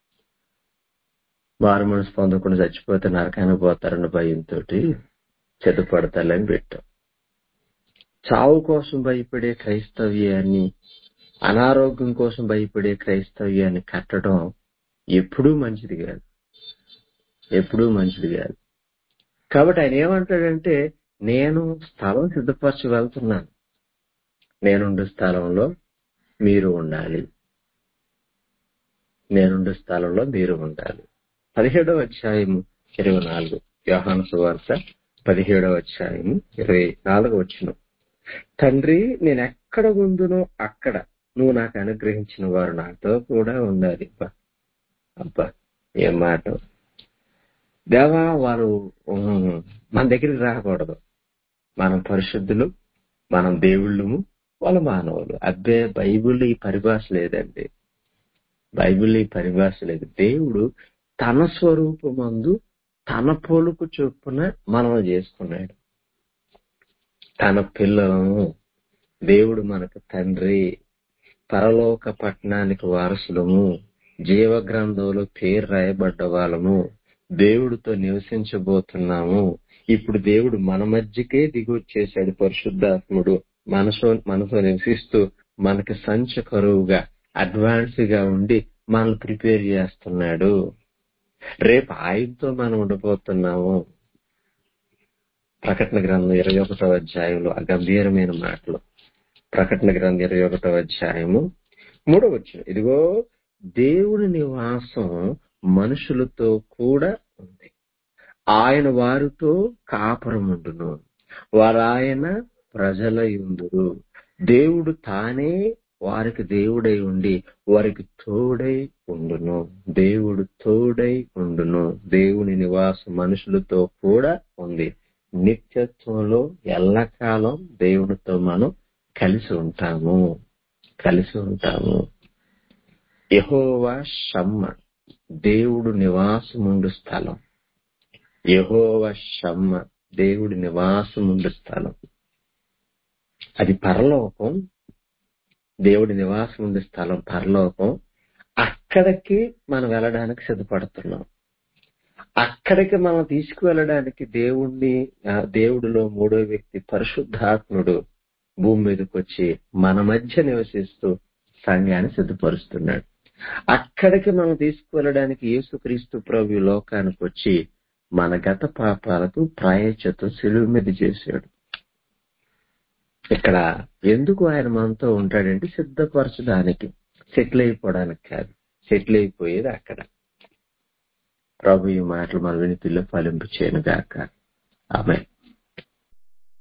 మారు మనసు పొందకుండా చచ్చిపోతే నరకానికి పోతారన్న భయంతో చెదపడతాలని పెట్టాం చావు కోసం భయపడే క్రైస్తవ్యాన్ని అనారోగ్యం కోసం భయపడే క్రైస్తవ్యాన్ని కట్టడం ఎప్పుడూ మంచిది కాదు ఎప్పుడూ మంచిది కాదు కాబట్టి ఆయన ఏమంటాడంటే నేను స్థలం సిద్ధపరచి వెళ్తున్నాను నేనుండే స్థలంలో మీరు ఉండాలి నేనుండే స్థలంలో మీరు ఉండాలి పదిహేడవ అధ్యాయము ఇరవై నాలుగు యోహాను సువార్త పదిహేడవ అధ్యాయము ఇరవై నాలుగు వచ్చిన తండ్రి నేను ఎక్కడ ఉందునో అక్కడ నువ్వు నాకు అనుగ్రహించిన వారు నాతో కూడా ఉండాలి అబ్బా అబ్బా ఏం మాట దేవా వారు ఉమ్, మన దగ్గరికి రాకూడదు మనం పరిశుద్ధులు మనం దేవుళ్ళము వాళ్ళ మానవులు అబ్బే బైబిల్ ఈ పరిభాష లేదండి బైబిల్ ఈ పరిభాష లేదు దేవుడు తన స్వరూపమందు తన పోలుకు చొప్పున మనం చేసుకున్నాడు తన పిల్లలను దేవుడు మనకు తండ్రి పరలోక పట్టణానికి వారసులము జీవ గ్రంథంలో పేరు రాయబడ్డ వాళ్ళము దేవుడితో నివసించబోతున్నాము ఇప్పుడు దేవుడు మన మధ్యకే దిగి వచ్చేసాడు పరిశుద్ధాత్ముడు మనసు మనతో నివసిస్తూ మనకి సంచ కరువుగా అడ్వాన్స్ గా ఉండి మనల్ని ప్రిపేర్ చేస్తున్నాడు రేపు ఆయనతో మనం ఉండబోతున్నాము ప్రకటన గ్రంథం ఇరవై ఒకటో అధ్యాయంలో ఆ గంభీరమైన మాటలు ప్రకటన గ్రంథం ఇరవై ఒకటో అధ్యాయము మూడో వచ్చిన ఇదిగో దేవుని నివాసం మనుషులతో కూడా ఉంది ఆయన వారితో కాపురముండును వారాయన ప్రజల యుందురు దేవుడు తానే వారికి దేవుడై ఉండి వారికి తోడై ఉండును దేవుడు తోడై ఉండును దేవుని నివాసం మనుషులతో కూడా ఉంది నిత్యత్వంలో ఎల్లకాలం దేవునితో మనం కలిసి ఉంటాము కలిసి ఉంటాము యహోవా షమ్మ దేవుడు నివాసముండు స్థలం యహోవా షమ్మ దేవుడి నివాసముండు స్థలం అది పరలోకం దేవుడి నివాసం ఉండే స్థలం పరలోకం అక్కడికి మనం వెళ్ళడానికి సిద్ధపడుతున్నాం అక్కడికి మనం తీసుకువెళ్ళడానికి దేవుణ్ణి ఆ దేవుడిలో మూడో వ్యక్తి పరిశుద్ధాత్ముడు భూమి మీదకి వచ్చి మన మధ్య నివసిస్తూ సంఘాన్ని సిద్ధపరుస్తున్నాడు అక్కడికి మనం తీసుకువెళ్ళడానికి యేసుక్రీస్తు ప్రభు ఈ లోకానికి వచ్చి మన గత పాపాలకు ప్రాయశ్చిత్తం సెలువు మీద చేశాడు ఇక్కడ ఎందుకు ఆయన మనతో ఉంటాడంటే సిద్ధపరచడానికి సెటిల్ అయిపోవడానికి కాదు సెటిల్ అయిపోయేది అక్కడ ప్రభు ఈ మాటలు మన వినిపిల్లో ఫలింపు చేయను గాక ఆమె